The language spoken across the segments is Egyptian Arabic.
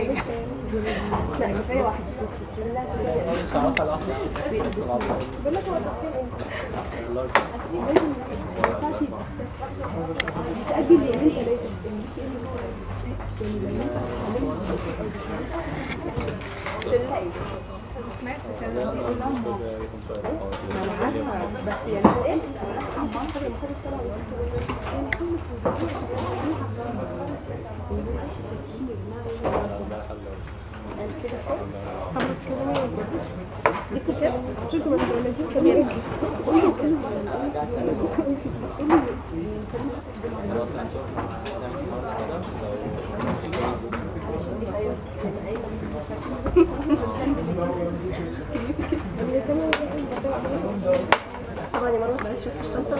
حاجه لا كفايه واحده لا شويه بقول لك هو التصوير ايه؟ لازم ما ينفعش يتأجل يومين ثلاثة سمعت عشان اقول لهم بس يعني ايه؟ جبت كام؟ شفتوا ما تعملتوش كام؟ طبعا يا مروه معلش شفت الشنطه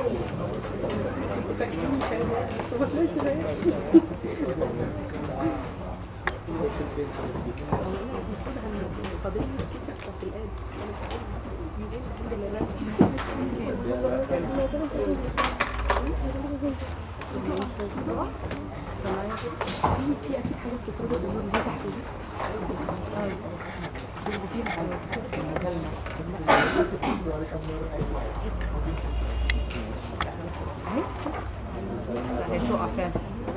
هتقع فعلا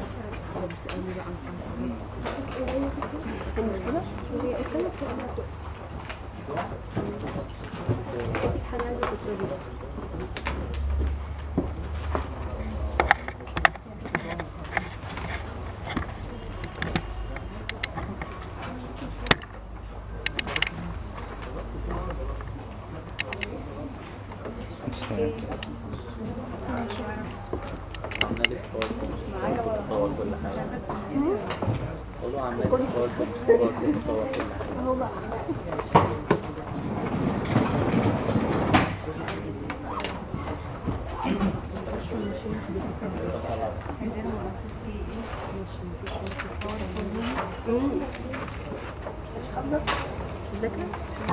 المشكله هي الكلمه بتبقى حاجه عايزه تترجم عمال يصور صور كل حاجة قول له عمال يصور صور صور كل حاجة هو بقى مش حافظه مش مذاكره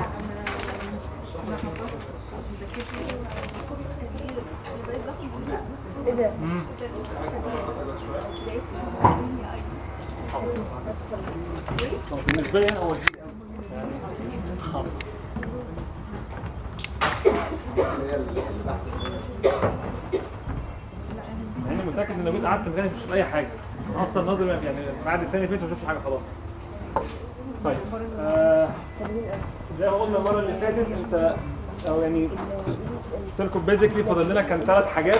ايه ده؟ بالنسبه لي انا هو يعني متاكد ان لو جيت قعدت مكاني مش هشوف اي حاجه اصلا ناظر يعني بعد التاني فيت ما شفتش حاجه خلاص طيب آه زي ما قلنا المره اللي فاتت انت او يعني قلت لكم بيزيكلي فاضل لنا كان ثلاث حاجات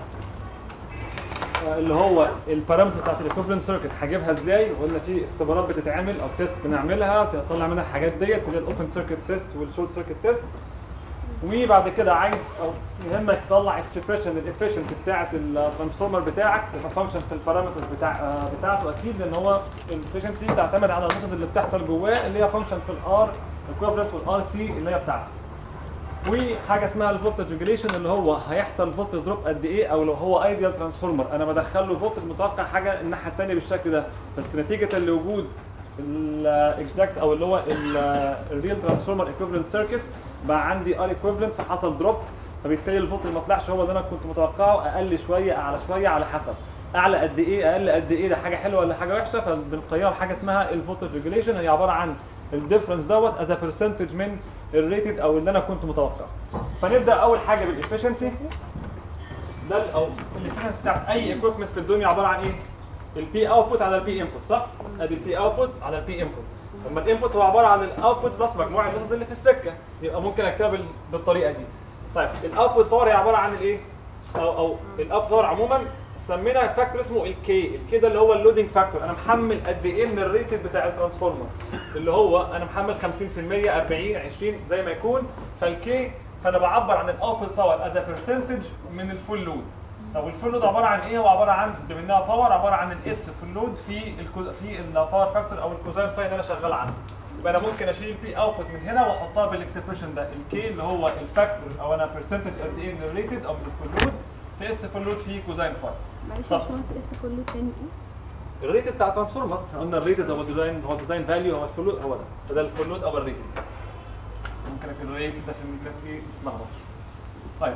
آه، اللي هو البارامتر بتاعت الايكوفلنت سيركت هجيبها ازاي وقلنا في اختبارات بتتعمل او تيست بنعملها تطلع منها الحاجات ديت اللي هي الاوبن سيركت تيست والشورت سيركت تيست وبعد كده عايز او يهمك تطلع اكسبريشن الافشنسي بتاعت الترانسفورمر بتاعك تبقى فانكشن في البارامترز بتاع آه، بتاعته اكيد لان هو الافشنسي بتعتمد على النقطه اللي بتحصل جواه اللي هي فانكشن في الار ايكوفلنت والار سي اللي هي بتاعته وحاجه اسمها الفولتج ريجوليشن اللي هو هيحصل فولتج دروب قد ايه او لو هو ايديال ترانسفورمر انا بدخل له فولتج متوقع حاجه الناحيه الثانيه بالشكل ده بس نتيجه لوجود الاكزاكت او اللي هو الريل ترانسفورمر ايكوفلنت سيركت بقى عندي ار ايكوفلنت فحصل دروب فبالتالي الفولتج ما طلعش هو اللي انا كنت متوقعه اقل شويه اعلى شويه على حسب اعلى قد ايه اقل قد ايه ده حاجه حلوه ولا حاجه وحشه فبنقيمها بحاجه اسمها الفولتج ريجوليشن هي عباره عن الديفرنس دوت از برسنتج من الريتد او اللي انا كنت متوقع فنبدا اول حاجه بالافشنسي ده ال- او الافشنسي بتاع اي ايكويبمنت في الدنيا عباره عن ايه؟ البي اوتبوت على البي انبوت صح؟ ادي البي اوتبوت على البي انبوت لما الانبوت هو عباره عن الاوتبوت بلس مجموع اللوسز اللي في السكه يبقى ممكن اكتبها بال- بالطريقه دي طيب الاوتبوت باور هي عباره عن الايه؟ او او الاوتبوت باور عموما سمينا فاكتور اسمه الكي الكي ده اللي هو اللودنج فاكتور انا محمل قد ايه من الريتد بتاع الترانسفورمر اللي هو انا محمل 50% 40 20 زي ما يكون فالكي فانا بعبر عن الاوتبوت باور از برسنتج من الفول لود طب الفول لود عباره عن ايه هو عباره عن بما انها باور عباره عن الاس فول لود في الكو في الباور فاكتور او الكوزاين فاي اللي انا شغال عنه يبقى انا ممكن اشيل البي اوتبوت من هنا واحطها بالاكسبريشن ده الكي اللي هو الفاكتور او انا برسنتج قد ايه من الريتد او من الفول لود في اس فول لود في كوزاين فاي معلش طب. يا باشمهندس اس كله تاني ايه؟ الريتد بتاع ترانسفورمر قلنا الريتد هو الديزاين هو الديزاين فاليو هو الفول لود هو ده فده الفول لود او الريتد ممكن اكتب الريتد عشان الناس ايه تتلخبط طيب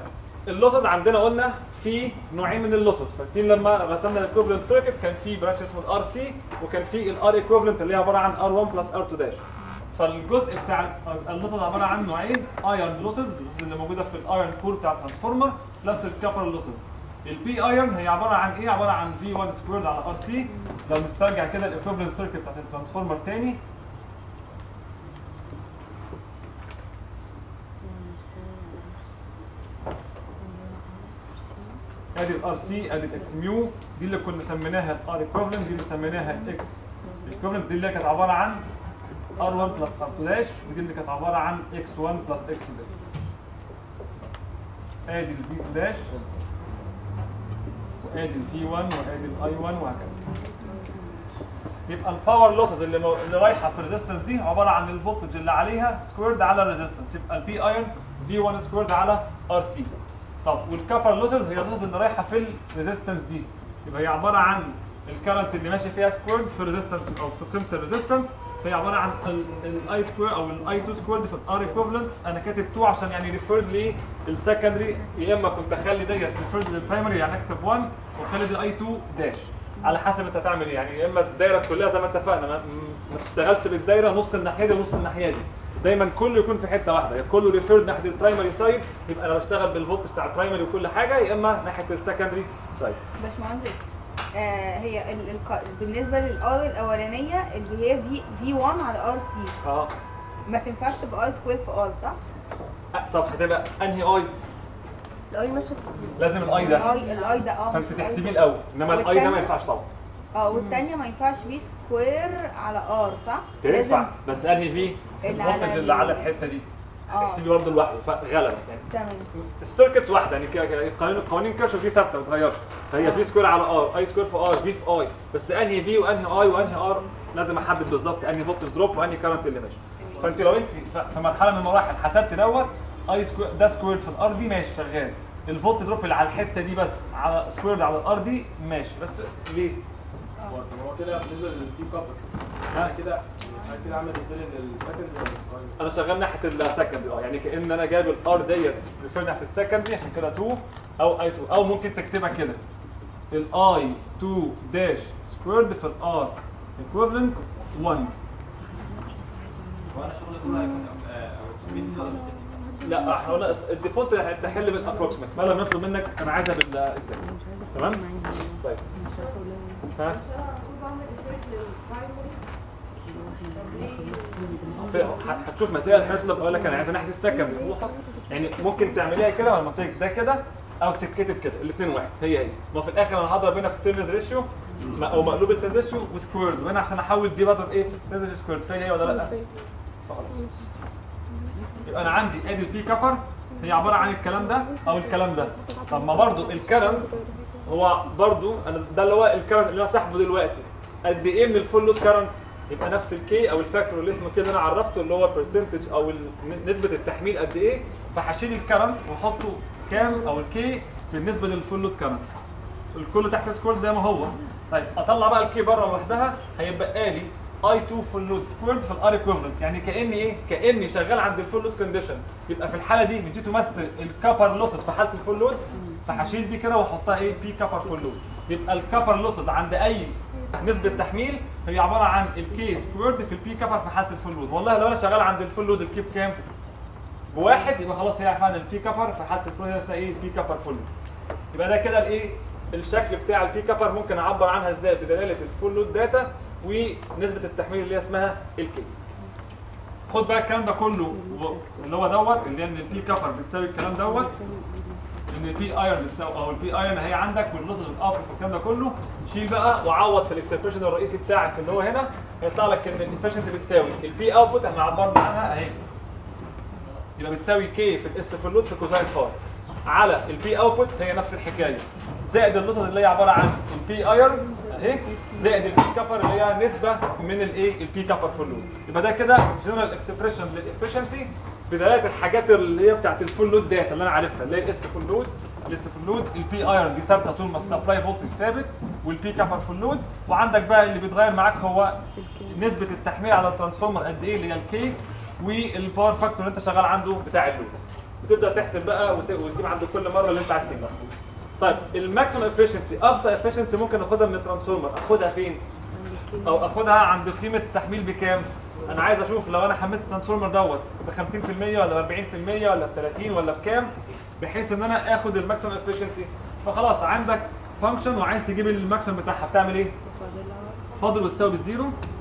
اللوسز عندنا قلنا في نوعين من اللوسز فاكرين لما رسمنا الايكوفلنت سيركت كان في برانش اسمه الار سي وكان في الار ايكوفلنت اللي هي عباره عن ار 1 بلس ار 2 داش فالجزء بتاع اللوسز عباره عن نوعين ايرون لوسز اللي موجوده في الايرون كور بتاع الترانسفورمر بلس الكابر لوسز البي ايرون هي عباره عن ايه عباره عن في 1 سكويرد على ار سي لو نسترجع كده الايكوفلنت سيركت بتاعت الترانسفورمر تاني ادي الار سي ادي الاكس ميو دي اللي كنا سميناها الار ايكوفلنت دي اللي سميناها الاكس ايكوفلنت دي اللي كانت عباره عن ار 1 بلس ار 2 داش ودي اللي كانت عباره عن اكس 1 بلس اكس 2 داش ادي الفي 2 داش وادي الفي 1 وادي الاي 1 وهكذا يبقى الباور لوسز اللي مو... اللي رايحه في الريزستنس دي عباره عن الفولتج اللي عليها سكويرد على الريزستنس يبقى البي ايرون في 1 سكويرد على ار سي طب والكابر لوسز هي اللوسز اللي رايحه في الريزستنس دي يبقى هي عباره عن الكرنت اللي ماشي فيها سكويرد في الريزستنس او في قيمه الريزستنس هي عباره عن الاي سكوير او الاي 2 سكويرد في الار ايكوفلنت انا كاتب 2 عشان يعني ريفيرد للسكندري يا اما كنت اخلي ديت ريفيرد للبرايمري يعني اكتب 1 واخلي دي اي 2 داش على حسب انت هتعمل ايه يعني يا اما الدايره كلها زي ما اتفقنا ما, ما تشتغلش بالدايره نص الناحيه دي ونص الناحيه دي دايما كله يكون في حته واحده يا كله ريفيرد ناحيه البرايمري سايد يبقى انا بشتغل بالفولت بتاع البرايمري وكل حاجه يا اما ناحيه السكندري سايد باشمهندس آه هي ال ال بالنسبه للار الاولانيه اللي هي في في 1 على ار سي اه ما تنفعش تبقى ار سكوير في ار صح؟ أه، طب هتبقى انهي اي الاي ماشيه في لازم الاي ده الاي الاي ده اه فانت مش الآي تحسبيه ده. الاول انما الاي ده ما والتانية؟ ينفعش طبعا اه والثانيه ما ينفعش في سكوير على ار صح؟ تنفع بس انهي فيه اللي على الفولتج ال- اللي على الحته دي اه تحسبيه برضه لوحده فغلبه يعني تمام السيركتس واحده يعني ك- ك- قوانين قوانين كيرشوف دي ثابته ما بتتغيرش فهي في سكوير على ار اي سكوير في ار في في اي بس انهي في وانهي اي وانهي ار لازم احدد بالظبط انهي فولتج دروب وانهي كارنت اللي ماشي فانت لو انت ف- في مرحله من المراحل حسبت دوت اي سكوير ده سكوير في الار دي ماشي شغال الفولت دروب اللي على الحته دي بس على سكوير على الار دي ماشي بس ليه؟ هو طب هو كده بالنسبه للبي كابر ها؟ انا كده انا كده عامل ريفير للسكند ولا للبرايمري؟ انا شغال ناحيه السكندري اه يعني كان انا جايب الار ديت ريفير ناحيه السكندري عشان كده 2 او اي 2 او ممكن تكتبها كده الاي 2 داش سكويرد في الار ايكويفالنت 1 وانا شغلي كله هيكون آه، سبيد ولا مش كده؟ لا احنا قلنا الديفولت تحل بالابروكسيمت ما لم يطلب منك انا عايزها بالاكزاكت تمام طيب ها في- ه- هتشوف مسائل هيطلب اقول لك انا عايز ناحيه السكن بوضوحك يعني ممكن تعمليها كده لما تيجي ده كده او تتكتب كده الاثنين واحد هي هي ما في الاخر انا هضرب هنا في التيرنز ريشيو او مقلوب التيرنز ريشيو وسكويرد وانا عشان احول دي بضرب ايه في التيرنز ريشيو سكويرد فهي هي ولا لا فخلاص يبقى انا عندي ادي البي كابر هي عباره عن الكلام ده او الكلام ده طب ما برضو الكرنت هو برضو انا ده اللي هو الكرنت اللي انا ساحبه دلوقتي قد ايه من الفول لود كرنت يبقى نفس الكي او الفاكتور اللي اسمه كده انا عرفته اللي هو برسنتج او ال- نسبه التحميل قد ايه فهشيل الكرنت واحطه كام او الكي بالنسبه للفول لود كرنت الكل تحت سكويرد زي ما هو طيب اطلع بقى الكي بره لوحدها هيبقى لي اي 2 فول لود سكويرد في الار ايكويفالنت يعني كاني ايه كاني شغال عند الفول لود كونديشن يبقى في الحاله دي مش دي تمثل الكابر لوسز في حاله الفول لود فهشيل دي كده واحطها ايه بي كابر فول لود يبقى الكابر لوسز عند اي نسبه تحميل هي عباره عن الكي سكويرد في البي كابر في حاله الفول لود والله لو انا شغال عند الفول لود الكي بكام بواحد يبقى خلاص هي فعلا البي كابر في حاله الفول لود ايه بي كابر فول لود يبقى ده كده الايه الشكل بتاع البي كابر ممكن اعبر عنها ازاي بدلاله الفول لود داتا ونسبه التحميل اللي هي اسمها الكي خد بقى الكلام ده كله و- اللي هو دوت اللي هي ان البي كابر بتساوي الكلام دوت ان البي ايرون بتساوي او البي ايرون هي عندك واللوسز والاوتبوت والكلام ده كله شيل بقى وعوض في الاكسبريشن الرئيسي بتاعك اللي هو هنا هيطلع لك ان الافشنسي بتساوي البي اوتبوت احنا عبرنا عنها اهي يبقى بتساوي كي في الاس في اللود في كوزاين فاي على البي اوتبوت هي نفس الحكايه زائد اللوسز اللي هي عباره عن البي ايرون اهي زائد البي كابر اللي هي نسبه من الايه البي كابر في اللود يبقى ده كده جنرال اكسبريشن للافشنسي بدلاله الحاجات اللي هي بتاعت الفول لود داتا اللي انا عارفها اللي هي الاس فول لود الاس فول لود البي ايرون دي ثابته طول ما السبلاي فولتج ثابت والبي كابر فول لود وعندك بقى اللي بيتغير معاك هو نسبه التحميل على الترانسفورمر قد ايه اللي هي الكي والباور فاكتور اللي انت شغال عنده بتاع اللود وتبدا تحسب بقى وت- وتجيب عند كل مره اللي انت عايز تجيبها طيب الماكسيمم افشنسي اقصى افشنسي ممكن اخدها من الترانسفورمر اخدها فين او اخدها عند قيمه التحميل بكام انا عايز اشوف لو انا حملت الترانسفورمر دوت ب 50% ولا ب 40% ولا ب 30 ولا بكام بحيث ان انا اخد الماكسيمم افشنسي فخلاص عندك فانكشن وعايز تجيب الماكسيمم بتاعها بتعمل ايه فاضل وتساوي بالزيرو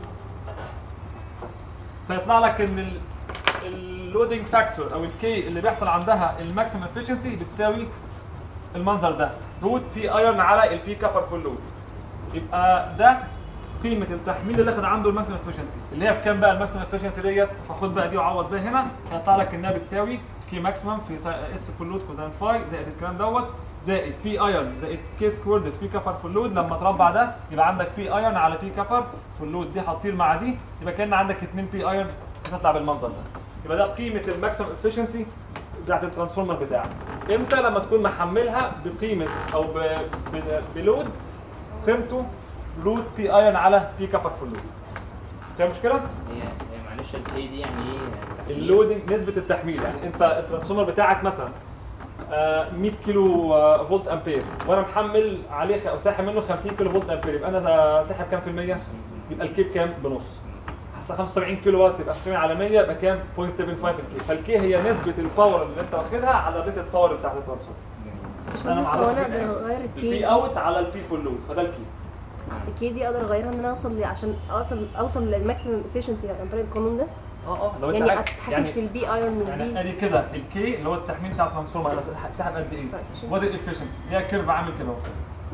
فيطلع لك ان اللودنج فاكتور او الكي اللي بيحصل عندها الماكسيمم افشنسي بتساوي المنظر ده روت بي ايرن على البي كابر فول لود يبقى ده قيمه التحميل اللي اخد عنده الماكسيمم افشنسي اللي هي بكام بقى الماكسيمم افشنسي ديت فخد بقى دي وعوض بقى هنا هيطلع لك انها بتساوي كي ماكسيمم في سا- اس فول لود كوزين فاي زائد الكلام دوت زائد بي ايرن زائد كي سكويرد في بي كابر فول لود لما تربع ده يبقى عندك بي ايرن على بي كابر فول لود دي هتطير مع دي يبقى كان عندك 2 بي ايرن هتطلع بالمنظر ده يبقى ده قيمه الماكسيمم افشنسي بتاعت الترانسفورمر بتاعك امتى لما تكون محملها بقيمه او ب... ب... بلود قيمته لود بي ايرن على بي كابر فول لود فيها مشكله؟ هي هي معلش الكي دي يعني ايه؟ تحميل؟ اللودنج نسبه التحميل يعني انت الترانسفورمر بتاعك مثلا آه، 100 كيلو آه، فولت امبير وانا محمل عليه خ- او ساحب منه 50 كيلو فولت امبير يبقى انا ساحب كام في المية؟ يبقى الكيب كام؟ بنص. حسب 75 كيلو وات يبقى 75 على 100 يبقى كام؟ 0.75 الكي فالكي هي نسبه الباور اللي انت واخدها على ريت الباور بتاعت الترانسفورمر. مش أنا بس معرفش هو انا الآن. اقدر اغير البي الكي اوت على البي فول لود فده الكي. الكي دي اقدر اغيرها ان انا اوصل ل- عشان اوصل اوصل للماكسيمم افشنسي عن طريق القانون ده اه اه لو انت يعني عايز- اتحكم في البي ايرون يعني والبي ادي كده الكي اللي هو التحميل بتاع الترانسفورمر انا ساحب قد ايه؟ Efficiency. وادي الافشنسي ليها كيرف عامل كده اهو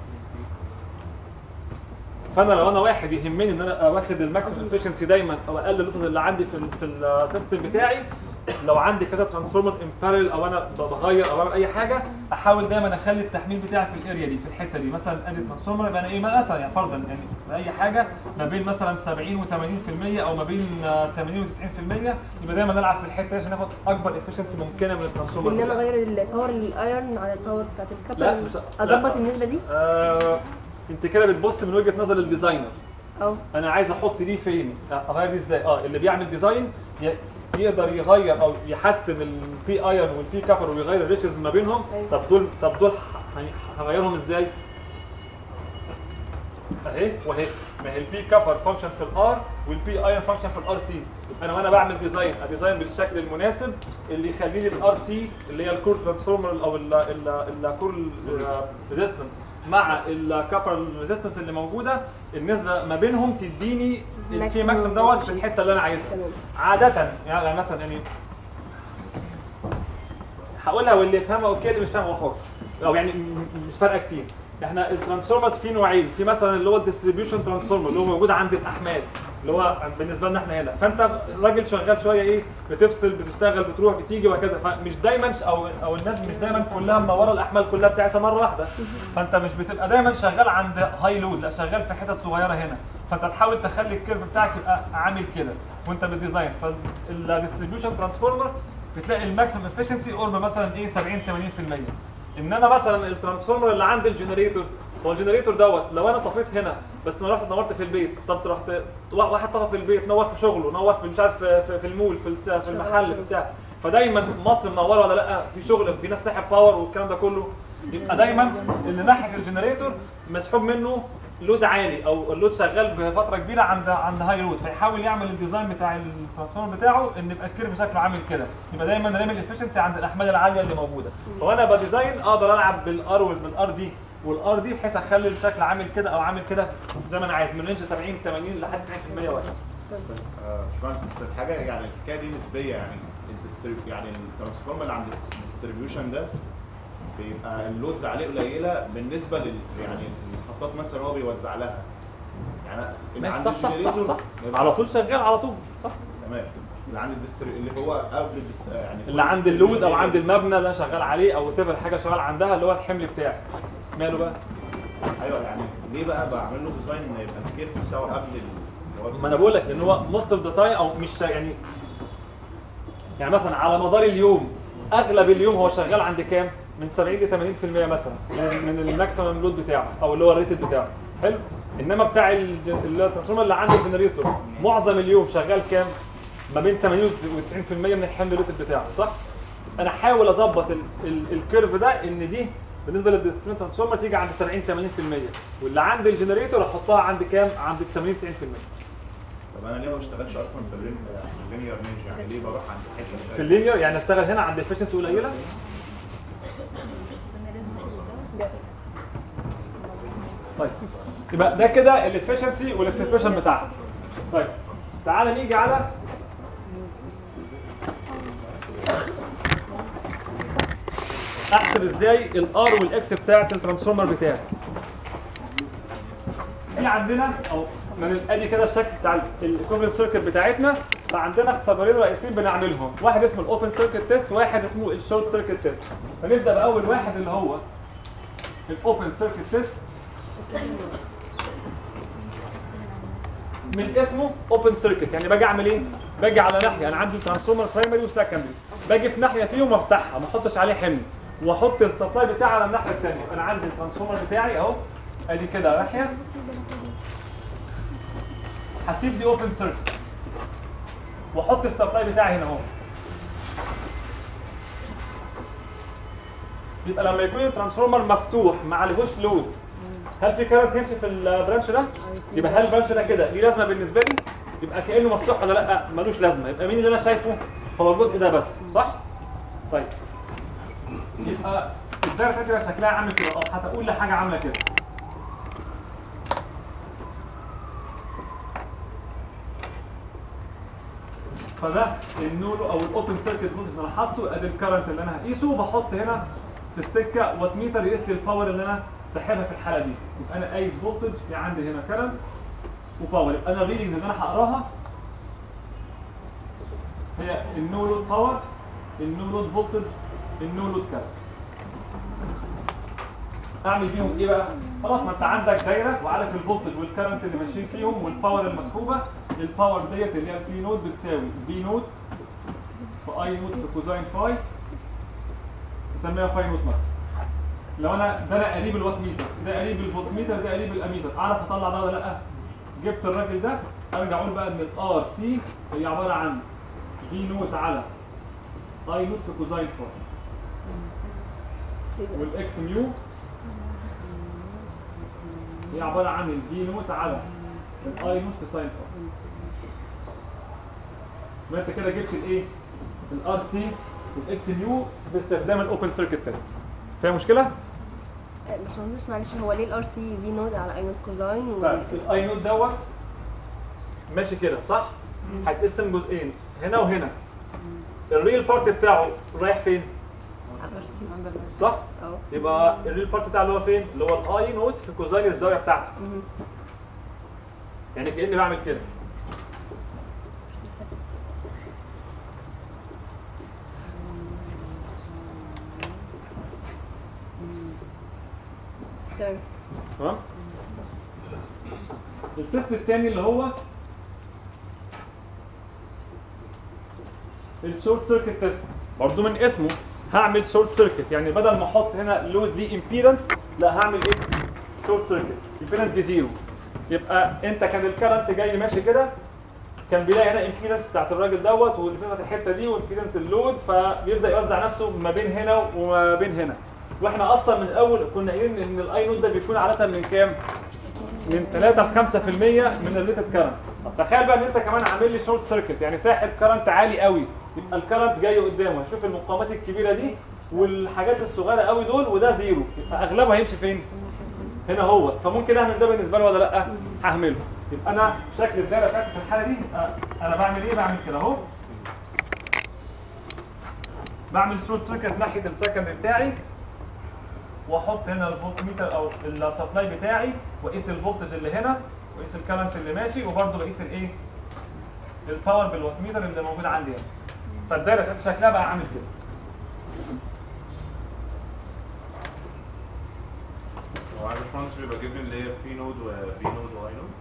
فانا لو انا واحد يهمني ان انا واخد الماكسيمم افشنسي دايما او اقل اللوسز اللي عندي في ال في السيستم بتاعي لو عندي كذا ترانسفورمرز ان بارل او انا بغير او بعمل اي حاجه احاول دايما اخلي التحميل بتاعي في الاريا دي في الحته دي مثلا ادي ترانسفورمر يبقى انا ايه مثلا يعني فرضا يعني اي حاجه ما بين مثلا 70 و80% او ما بين آه، 80 و90% يبقى دايما نلعب في الحته دي عشان ناخد اكبر افشنسي ممكنه من الترانسفورمر ان انا بتاعي. اغير الباور الايرون على الباور بتاعت لا، الكابل مش- اظبط لا. النسبه دي آه انت كده بتبص من وجهه نظر الديزاينر او انا عايز احط دي فين اغير دي ازاي اه اللي بيعمل ديزاين ي- يقدر يغير او يحسن البي ايرون والبي كابر ويغير الريشيوز ما بينهم أيوة. طب دول طب دول ح- يعني هغيرهم ازاي اهي واهي ما هي البي كابر فانكشن في الار والبي ايرون فانكشن في الار سي انا وانا بعمل ديزاين اديزاين بالشكل المناسب اللي يخلي لي الار سي اللي هي الكور ترانسفورمر او الكور ريزيستنس مع الكابر ريزيستنس اللي موجوده النسبه ما بينهم تديني الكي Maximum ماكسيم دوت في efficiency. الحته اللي انا عايزها تمام عاده يعني مثلا يعني هقولها واللي يفهمها اوكي اللي مش فاهمها هو حر او يعني م- مش فارقه كتير احنا الترانسفورمرز في نوعين في مثلا اللي هو الديستريبيوشن ترانسفورمر اللي هو موجود عند الاحمال اللي هو بالنسبه لنا احنا هنا فانت راجل شغال شويه ايه بتفصل بتشتغل بتروح بتيجي وهكذا فمش دايما ش- او او الناس مش دايما كلها منوره الاحمال كلها بتاعتها مره واحده فانت مش بتبقى دايما شغال عند هاي لود لا شغال في حتت صغيره هنا فانت تحاول تخلي الكيرف بتاعك يبقى عامل كده وانت بالديزاين فالديستريبيوشن ترانسفورمر بتلاقي الماكسيمم افشنسي قرب مثلا ايه 70 80% انما مثلا الترانسفورمر اللي عند الجنريتور هو الجنريتور دوت لو انا طفيت هنا بس انا رحت نورت في البيت طب رحت واحد طفى في البيت نور في شغله نور في مش عارف في, في, في المول في, الس- في المحل في بتاع فدايما مصر منوره ولا لا في شغل في ناس ساحب باور والكلام ده كله يبقى دايما اللي ناحيه الجنريتور مسحوب منه لود عالي او اللود شغال بفتره كبيره عند عند هاي لود فيحاول يعمل الديزاين بتاع الترانسفورمر بتاعه ان يبقى الكيرف شكله عامل كده يبقى دايما رامي الافشنسي عند الاحمال العاليه اللي موجوده فانا بديزاين اقدر العب بالار والار دي والار دي بحيث اخلي الشكل عامل كده او عامل كده زي ما انا عايز من رينج 70 80 لحد 90% وهكذا آه، باشمهندس بس الحاجه يعني الحكايه دي نسبيه يعني الديستريب يعني الترانسفورمر اللي عند الديستريبيوشن ده بيبقى اللودز عليه قليله بالنسبه لل يعني المحطات مثلا هو بيوزع لها يعني اللي عند صح صح صح الجنريتور صح بيبقى- على طول شغال على طول صح تمام اللي عند الديستري اللي هو قبل الدست- يعني اللي عند اللود او عند المبنى اللي انا شغال عليه او تفر حاجه شغال عندها اللي هو الحمل بتاعي ماله بقى ايوه يعني ليه بقى بعمل له ديزاين يبقى الكيرف بتاعه قبل ال- اللي هو ما انا بقول لك ان هو موست اوف ذا تايم او مش شا- يعني يعني مثلا على مدار اليوم اغلب اليوم هو شغال عند كام؟ من 70 ل 80% مثلا من, من الماكسيمم لود بتاعه او اللي هو الريتد بتاعه حلو انما بتاع الج- اللي هو الترانسفورمر اللي عند الجنريتور معظم اليوم شغال كام؟ ما بين 80 و 90% من الحمل الريتد بتاعه صح؟ انا احاول اظبط ال- ال- الكيرف ده ان دي بالنسبه للديسكريت ترانسفورمر تيجي عند 70 80% واللي عند الجنريتور احطها عند كام؟ عند 80 90% طب انا ليه ما بشتغلش اصلا في اللين في اللينير رينج يعني ليه بروح عند حته في اللينير يعني اشتغل هنا عند efficiency قليله طيب يبقى ده كده الافشنسي والاكسبريشن بتاعها طيب تعالى نيجي على احسب ازاي الار والاكس بتاعت الترانسفورمر بتاعي في عندنا او من ادي كده الشكل بتاع الايكوفلنت سيركت بتاعتنا فعندنا اختبارين رئيسيين بنعملهم واحد اسمه الاوبن سيركت تيست واحد اسمه الشورت سيركت تيست فنبدا باول واحد اللي هو الاوبن سيركت تيست من اسمه اوبن سيركت يعني باجي اعمل ايه باجي على ناحيه انا عندي ترانسفورمر برايمري وسكندري باجي في ناحيه فيهم افتحها ما احطش عليه حمل واحط السبلاي بتاعي على الناحيه الثانيه انا عندي الترانسفورمر بتاعي اهو ادي كده ناحيه هسيب دي اوبن سيركت واحط السبلاي بتاعي هنا اهو يبقى لما يكون الترانسفورمر مفتوح ما عليهوش لود هل في كارنت يمشي في البرانش ده؟ يبقى هل البرانش ده كده ليه لازمه بالنسبه لي؟ يبقى كانه مفتوح ولا لا؟ ملوش لازمه يبقى مين اللي انا شايفه؟ هو الجزء ده بس صح؟ طيب يبقى الدايره بتاعتي شكلها عامل كده اه هتقول لي حاجه عامله كده فده النولو او الاوبن سيركت فولت اللي انا حاطه ادي الكرنت اللي انا هقيسه وبحط هنا في السكه وات ميتر يقيس لي الباور اللي انا ساحبها في الحاله دي يبقى انا قايس فولتج في عندي هنا كرنت وباور يبقى انا الريدنج اللي انا هقراها هي النو لود باور النو لود فولتج النو لود كرنت اعمل بيهم ايه بقى؟ خلاص ما انت عندك دايره وعارف الفولتج والكرنت اللي ماشيين فيهم والباور المسحوبه الباور ديت اللي هي البي نوت بتساوي بي نوت في اي نوت في كوزاين فاي نسميها فاي نوت مثلا لو انا ده انا قريب الوات ميتر ده قريب الفولت ميتر ده قريب الاميتر اعرف اطلع ده ولا لا؟ جبت الراجل ده ارجع اقول بقى ان الار سي هي عباره عن بي نوت على اي نوت في كوزاين فاي والاكس ميو هي عباره عن البي نوت على الاي نوت في ساين فاي ما انت كده جبت الايه؟ الار سي والاكس ميو باستخدام الاوبن سيركت تيست فيها مشكله؟ باشمهندس معلش هو ليه الار سي في نود على اي نود كوزاين و... طيب الاي نوت دوت ماشي كده صح؟ هيتقسم جزئين هنا وهنا الريل بارت بتاعه رايح فين؟ صح؟ اه يبقى الريل بارت بتاعه اللي هو فين؟ اللي هو الاي نوت في كوزاين الزاويه بتاعته مهم. يعني كاني بعمل كده تمام تمام التست الثاني اللي هو الشورت سيركت تيست برضو من اسمه هعمل شورت سيركت يعني بدل ما احط هنا لود دي امبيدنس لا هعمل ايه شورت سيركت امبيدنس بزيرو يبقى انت كان الكرنت جاي ماشي كده كان بيلاقي هنا امبيدنس بتاعت الراجل دوت واللي في الحته دي وامبيدنس اللود فبيبدا يوزع نفسه ما بين هنا وما بين هنا واحنا اصلا من الاول كنا قايلين ان الاي نود ده بيكون عاده من كام؟ من 3 ل 5% من الريتد كارنت طب تخيل بقى ان انت كمان عامل لي شورت سيركت يعني ساحب كارنت عالي قوي يبقى الكارنت جاي قدامه هشوف المقاومات الكبيره دي والحاجات الصغيره قوي دول وده زيرو يبقى اغلبه هيمشي فين؟ هنا هو فممكن اعمل ده بالنسبه له ولا لا؟ هعمله يبقى انا شكل الدايره بتاعتي في الحاله دي يبقى انا بعمل ايه؟ بعمل كده اهو بعمل شورت سيركت ناحيه السكند بتاعي واحط هنا الفولت ميتر او السبلاي بتاعي واقيس الفولتج اللي هنا واقيس الكرنت اللي ماشي وبرده بقيس الايه؟ الباور بالوات ميتر اللي موجود عندي هنا. فالدايره بتاعتي شكلها بقى عامل كده. هو على باشمهندس بيبقى جيفن اللي هي بي نود وبي نود واي نود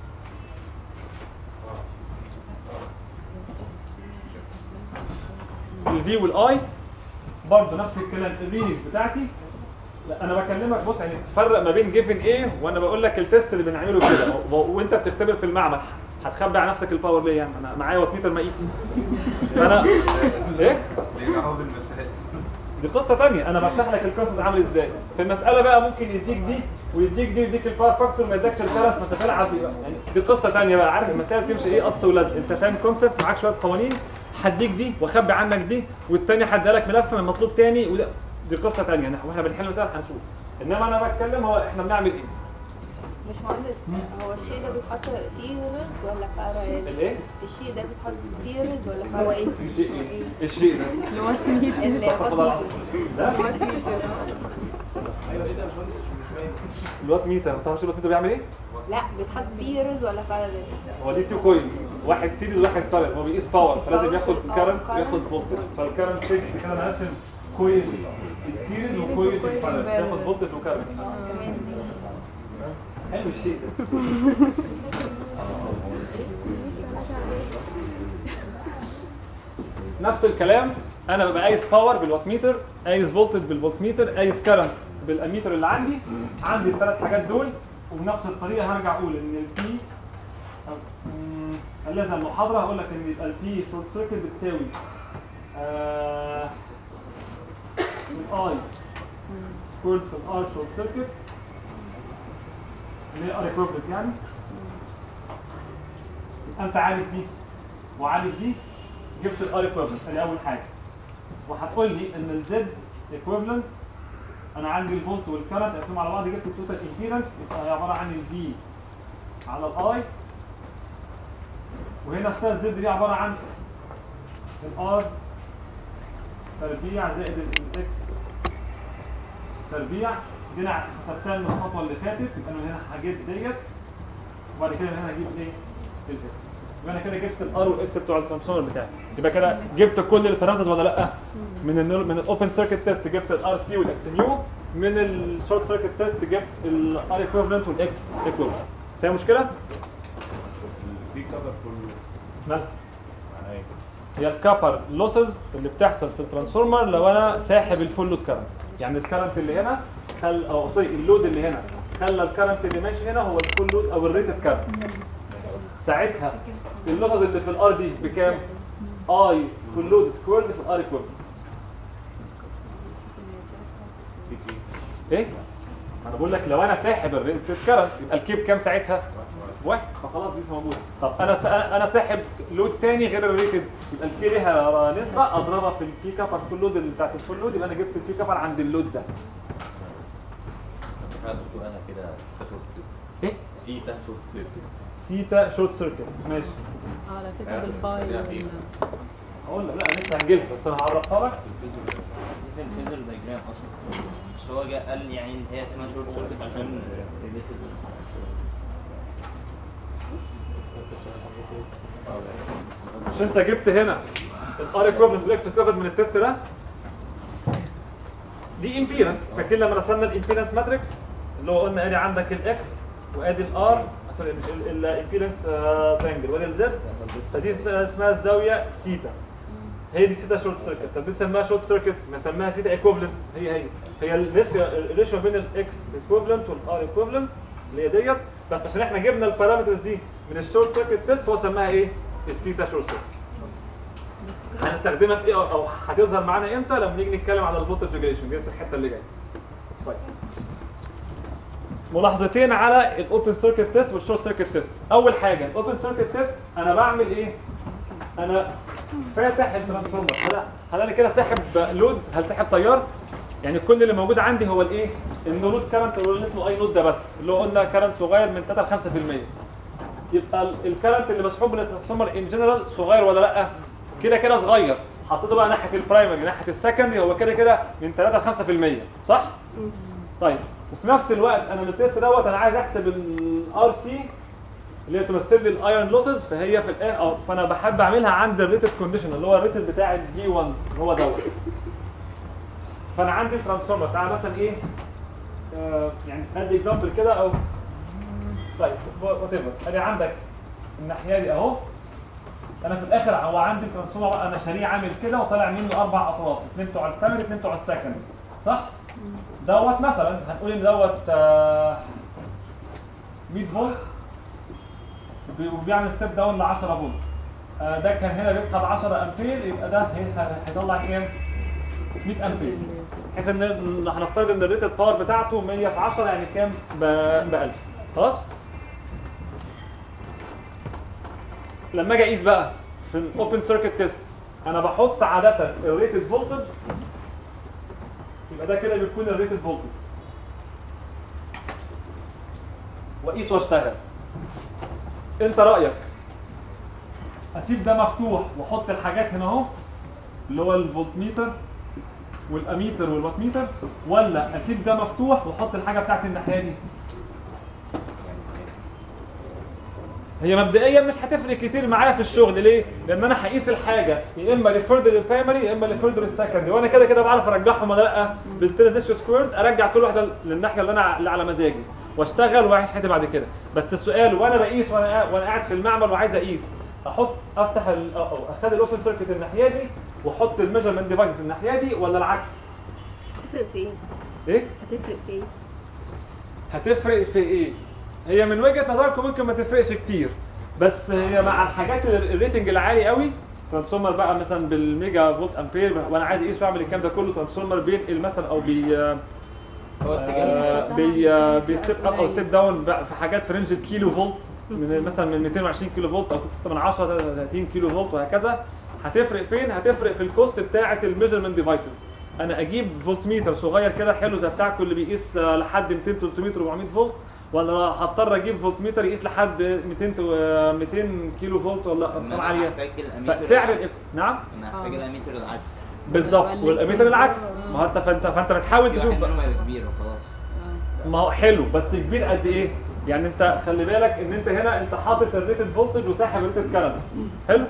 الفي والاي برضه نفس الكلام الريدنج بتاعتي لا انا بكلمك بص يعني تفرق ما بين جيفن ايه وانا بقول لك التيست اللي بنعمله كده و- وانت بتختبر في المعمل هتخبي على نفسك الباور ليه يعني انا معايا وات ميتر مقيس فانا ايه ليه دعوه بالمسائل دي قصه تانية انا بشرح لك القصه عامل ازاي في المساله بقى ممكن يديك دي ويديك دي ويديك الباور فاكتور ما يديكش الكرنت ما انت تلعب بيه بقى. يعني دي قصه تانية بقى عارف المسائل بتمشي ايه قص ولزق انت فاهم كونسبت معاك شويه قوانين هديك دي واخبي عنك دي والتاني هديها لك ملف من مطلوب تاني وده دي قصه تانية إحنا- واحنا بنحل مسائل هنشوف انما انا بتكلم هو احنا بنعمل ايه مش مهندس هو الشيء ده بيتحط سيريز ولا باراليل الايه الشيء ده بيتحط سيريز ولا هو ايه الشيء ايه الشيء ده اللي استغفر الله ده ايوه ايه ده يا باشمهندس مش باين الوات ميتر ما تعرفش الوات ميتر بيعمل ايه لا بيتحط سيريز ولا باراليل هو ليه تو كويلز واحد سيريز وواحد بارل هو بيقيس باور فلازم ياخد آه، كارنت current. وياخد فولتج فالكارنت سيجنال كده انا قاسم كويل السيريز وكويل البارل ياخد فولتج وكارنت تمام ماشي حلو الشيء ده نفس الكلام انا ببقى قايس باور بالوات ميتر قايس فولتج بالفولت ميتر قايس كارنت بالاميتر اللي عندي عندي الثلاث حاجات دول وبنفس الطريقه هرجع اقول ان البي خليها زي المحاضره هقول لك ان يبقى البي شورت سيركت بتساوي آه الاي كورد ار شورت سيركت اللي هي ار equivalent يعني يبقى انت عارف دي وعارف دي جبت الار equivalent ادي اول حاجه وهتقول لي ان الزد equivalent انا عندي الفولت والكرنت اقسمهم على بعض جبت التوتال امبيدنس يبقى هي عباره عن الفي على الاي وهي نفسها الزد دي عباره عن الار تربيع زائد الاكس تربيع دي انا حسبتها من الخطوه اللي فاتت يبقى انا هنا هجيب ديت وبعد كده من هنا هجيب ايه الاكس يبقى انا كده جبت الار والاكس بتوع الترانسفورمر بتاعي يبقى كده جبت كل البارامترز ولا لا من ال من الاوبن سيركت تيست جبت الار سي والاكس نيو من الشورت سيركت تيست جبت الار ايكويفالنت والاكس ايكويفالنت فيها مشكله دي كفر فول مالها معناها ايه؟ هي الكابر لوسز اللي بتحصل في الترانسفورمر لو انا ساحب الفول لود كارنت يعني الكارنت اللي هنا خل او سوري اللود اللي هنا خلى الكارنت اللي ماشي هنا هو الفول لود او الريتد كارنت ساعتها اللوسز اللي في الار دي بكام؟ اي فول لود سكويرد في الار ايكويفالنت ايه؟ انا بقول لك لو انا ساحب الريتد كارنت يبقى الكيب كام ساعتها؟ واحد فخلاص دي مش موجوده طب انا سا... انا ساحب لود تاني غير الريتد يبقى الكي ليها نسبه اضربها في الكي كفر فول لود اللي بتاعت الفول لود يبقى انا جبت الكي كفر عند اللود ده دكتور انا كده سيتا شورت سيركت ايه؟ سيتا شورت سيركت سيتا شورت سيركت ماشي على فكره سريع بالفايل فيه. هقول لك لا انا لسه هنجيلها بس انا هعرفها لك الفيزر في الفيزر دايجرام اصلا بس هو جه قال يعني ان هي اسمها شورت سيركت عشان related مش انت جبت هنا الار ايكوفلنت والاكس ايكوفلنت من التست ده دي امبيدنس فاكرين لما رسمنا الامبيدنس ماتريكس اللي هو قلنا ادي عندك الاكس وادي الار سوري مش الامبيدنس ترينجل وادي الزد فدي اس- اسمها الزاويه سيتا هي دي سيتا شورت سيركت طب بنسميها شورت سيركت بنسميها سيتا ايكوفلنت هي هي هي الريشيو بين الاكس ايكوفلنت والار ايكوفلنت اللي هي ديت بس عشان احنا جبنا البارامترز دي من الشورت سيركت تيست فهو سماها ايه؟ السيتا شورت سيركت هنستخدمها في ايه او أو هتظهر معانا امتى لما نيجي نتكلم على الفولتج ريجوليشن دي الحته اللي جايه طيب ملاحظتين على الاوبن سيركت تيست والشورت سيركت تيست اول حاجه الاوبن سيركت تيست انا بعمل ايه انا فاتح الترانسفورمر هل هل انا كده ساحب لود هل ساحب تيار يعني كل اللي موجود عندي هو الايه النود كارنت اللي اسمه اي نود ده بس اللي هو قلنا كارنت صغير من 3 ل 5% يبقى ال- الكارنت اللي مسحوب من الترانسفورمر ان جنرال صغير ولا لا كده كده صغير حطيته بقى ناحيه البرايمري ناحيه السكندري هو كده كده من 3 ل 5% صح طيب وفي نفس الوقت انا من التيست دوت انا عايز احسب الار سي اللي هي تمثل لي الايرون لوسز فهي في الاخر أو فانا بحب اعملها عند الريتد كونديشن اللي هو الريتد بتاع الفي 1 اللي هو دوت فانا عندي الترانسفورمر تعالى مثلا ايه آه يعني ادي اكزامبل كده او طيب وات ايفر ادي عندك الناحيه دي اهو انا في الاخر هو عندي الترانسفورمر انا شاريه عامل كده وطالع منه اربع اطراف اثنين بتوع البرايمري اثنين بتوع السكندري صح؟ دوت مثلا هنقول ان دوت آه، 100 فولت وبي- وبيعمل ستيب داون ل 10 فولت آه، ده كان هنا بيسحب 10 امبير يبقى ده هي- هيطلع كام 100 امبير بحيث ان إن هنفترض ان الريتد باور بتاعته 100 في 10 يعني كام ب 1000 خلاص لما اجي اقيس بقى في الاوبن سيركت تيست انا بحط عاده الريتد فولتج يبقى ده كده بيكون الريتد فولتج واقيس واشتغل انت رايك اسيب ده مفتوح واحط الحاجات هنا اهو اللي هو الفولتميتر والاميتر والواتميتر ولا اسيب ده مفتوح واحط الحاجه بتاعت الناحيه دي هي مبدئيا مش هتفرق كتير معايا في الشغل ليه؟ لان انا هقيس الحاجه يا اما لفرد للبرايمري يا اما لفرد للسكندري وانا كده كده بعرف ارجعهم ولا لا بالترانزستور سكويرد ارجع كل واحده للناحيه اللي انا اللي على مزاجي واشتغل واعيش حياتي بعد كده بس السؤال وانا بقيس وانا قاعد- وانا قاعد في المعمل وعايز اقيس احط افتح ال- او أو اخد الاوبن سيركت الناحيه دي واحط الميجرمنت ديفايسز الناحيه دي ولا العكس؟ هتفرق في ايه؟ ايه؟ هتفرق في ايه؟ هتفرق في ايه؟ هي من وجهه نظركم ممكن ما تفرقش كتير بس هي مع الحاجات ال- الريتنج العالي قوي ترانسفورمر بقى مثلا بالميجا فولت امبير وانا عايز اقيس واعمل الكلام ده كله ترانسفورمر بينقل مثلا او بي هو آه، اتجاه بي آه، بيستيب اب او ستيب داون بقى في حاجات في رينج الكيلو فولت من مثلا من 220 كيلو فولت او 6 من 10 30 كيلو فولت وهكذا هتفرق فين؟ هتفرق في الكوست بتاعه الميجرمنت ديفايسز انا اجيب فولت ميتر صغير كده حلو زي بتاعكم اللي بيقيس آه، لحد 200 300 400 فولت ولا هضطر اجيب فولت ميتر يقيس لحد 200 تو- آه، 200 كيلو فولت ولا ارقام عاليه محتاج الاميتر فسعر العكس. الإف- نعم انا محتاج الاميتر العكس بالظبط اللي والاميتر العكس بتنزله. ما هو انت فانت فانت بتحاول في تشوف واحد بقى منهم هيبقى كبير وخلاص ما هو حلو بس كبير قد ايه؟ يعني انت خلي بالك ان انت هنا انت حاطط الريتد فولتج وساحب الريتد كارنت حلو؟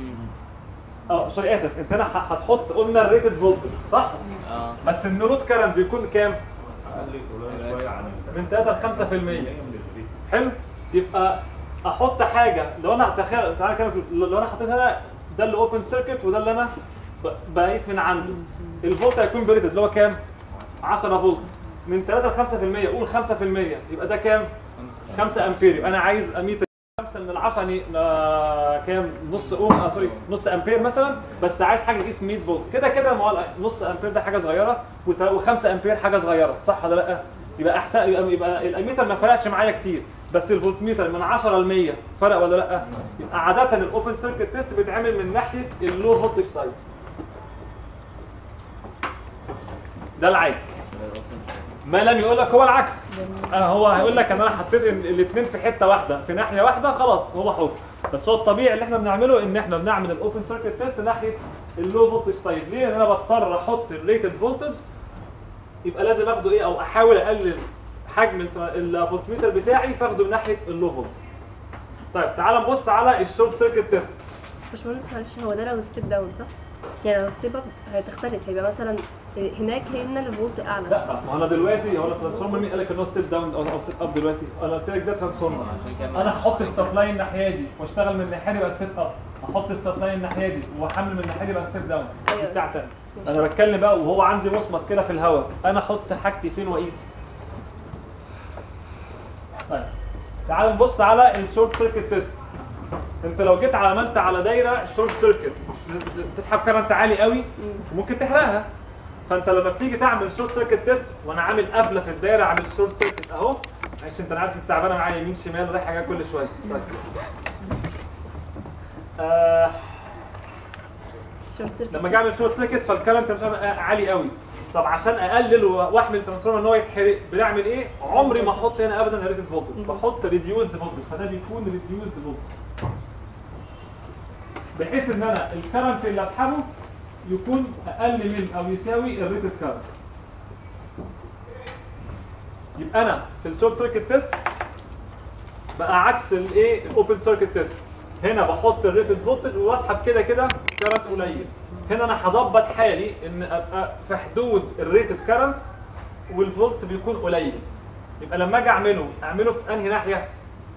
اه سوري اسف انت هنا ه- هتحط قلنا الريتد فولتج صح؟ اه بس النولود كارنت بيكون كام؟ اقل قليل شويه عن ال- من 3 ل 5% من الريت. حلو؟ يبقى احط حاجه لو انا هتخيل تعالى كده لو انا حطيت هنا ده اللي اوبن سيركت وده اللي انا ب- بقيس من عنده الفولت هيكون بريتد اللي هو كام؟ 10 فولت من 3 ل 5% قول 5% يبقى ده كام؟ 5 امبير يبقى انا عايز اميتر 5 من ال 10 يعني آه كام نص اوم آه سوري نص امبير مثلا بس عايز حاجه تقيس 100 فولت كده كده ما هو نص امبير ده حاجه صغيره و5 امبير حاجه صغيره صح ولا لا؟ يبقى احسن يبقى, يبقى الاميتر ما فرقش معايا كتير بس الفولت ميتر من 10 ل 100 فرق ولا لا؟ يبقى عاده الاوبن سيركت تيست بيتعمل من ناحيه اللو فولتج سايد ده العادي ما لم يقول لك هو العكس آه هو هيقول لك ان انا حطيت الاثنين في حته واحده في ناحيه واحده خلاص هو حر بس هو الطبيعي اللي احنا بنعمله ان احنا بنعمل الاوبن سيركت تيست ناحيه اللو فولتج سايد ليه؟ لان انا بضطر احط الريتد فولتج يبقى لازم اخده ايه او احاول اقلل حجم الت- الفولتميتر بتاعي فاخده من ناحيه اللو فولت طيب تعال نبص على الشورت سيركت تيست باشمهندس معلش هو ده لو ستيب داون صح؟ يعني لو ستيب اب هتختلف هيبقى مثلا هناك هنا الفولت اعلى لا ما هو انا دلوقتي هو الترانسفورمر مين قال لك ان هو ستيب داون او او ستيب اب دلوقتي؟ انا قلت لك ده ترانسفورمر عشان كده انا هحط السبلاي الناحيه دي واشتغل من الناحيه دي يبقى ستيب اب احط السبلاي الناحيه دي واحمل من الناحيه دي يبقى ستيب داون أيوة. بتاع تاني انا بتكلم بقى وهو عندي مصمت كده في الهواء انا احط حاجتي فين واقيس طيب تعال نبص على الشورت سيركت تيست انت لو جيت عملت على دايره شورت سيركت تسحب كرنت عالي قوي وممكن تحرقها فانت لما بتيجي تعمل شورت سيركت تيست وانا عامل قفله في الدايره عامل شورت سيركت اهو معلش انت انا عارف انت تعبانه معايا يمين شمال رايح حاجه كل شويه طيب آه شورت سيركت لما اجي اعمل شورت سيركت فالكرنت مش عالي قوي طب عشان اقلل واحمل الترانسفورمر ان هو يتحرق بنعمل ايه؟ عمري ما احط هنا ابدا ريزد فولتج بحط ريديوزد فولتج فده بيكون ريديوزد فولتج بحيث ان انا الكرنت اللي اسحبه يكون اقل من او يساوي الريتد كرنت يبقى انا في الشورت سيركت تيست بقى عكس الايه الاوبن سيركت تيست هنا بحط الريتد فولتج واسحب كده كده كرنت قليل هنا انا هظبط حالي ان ابقى في حدود الريتد كرنت والفولت بيكون قليل يبقى لما اجي اعمله اعمله في انهي ناحيه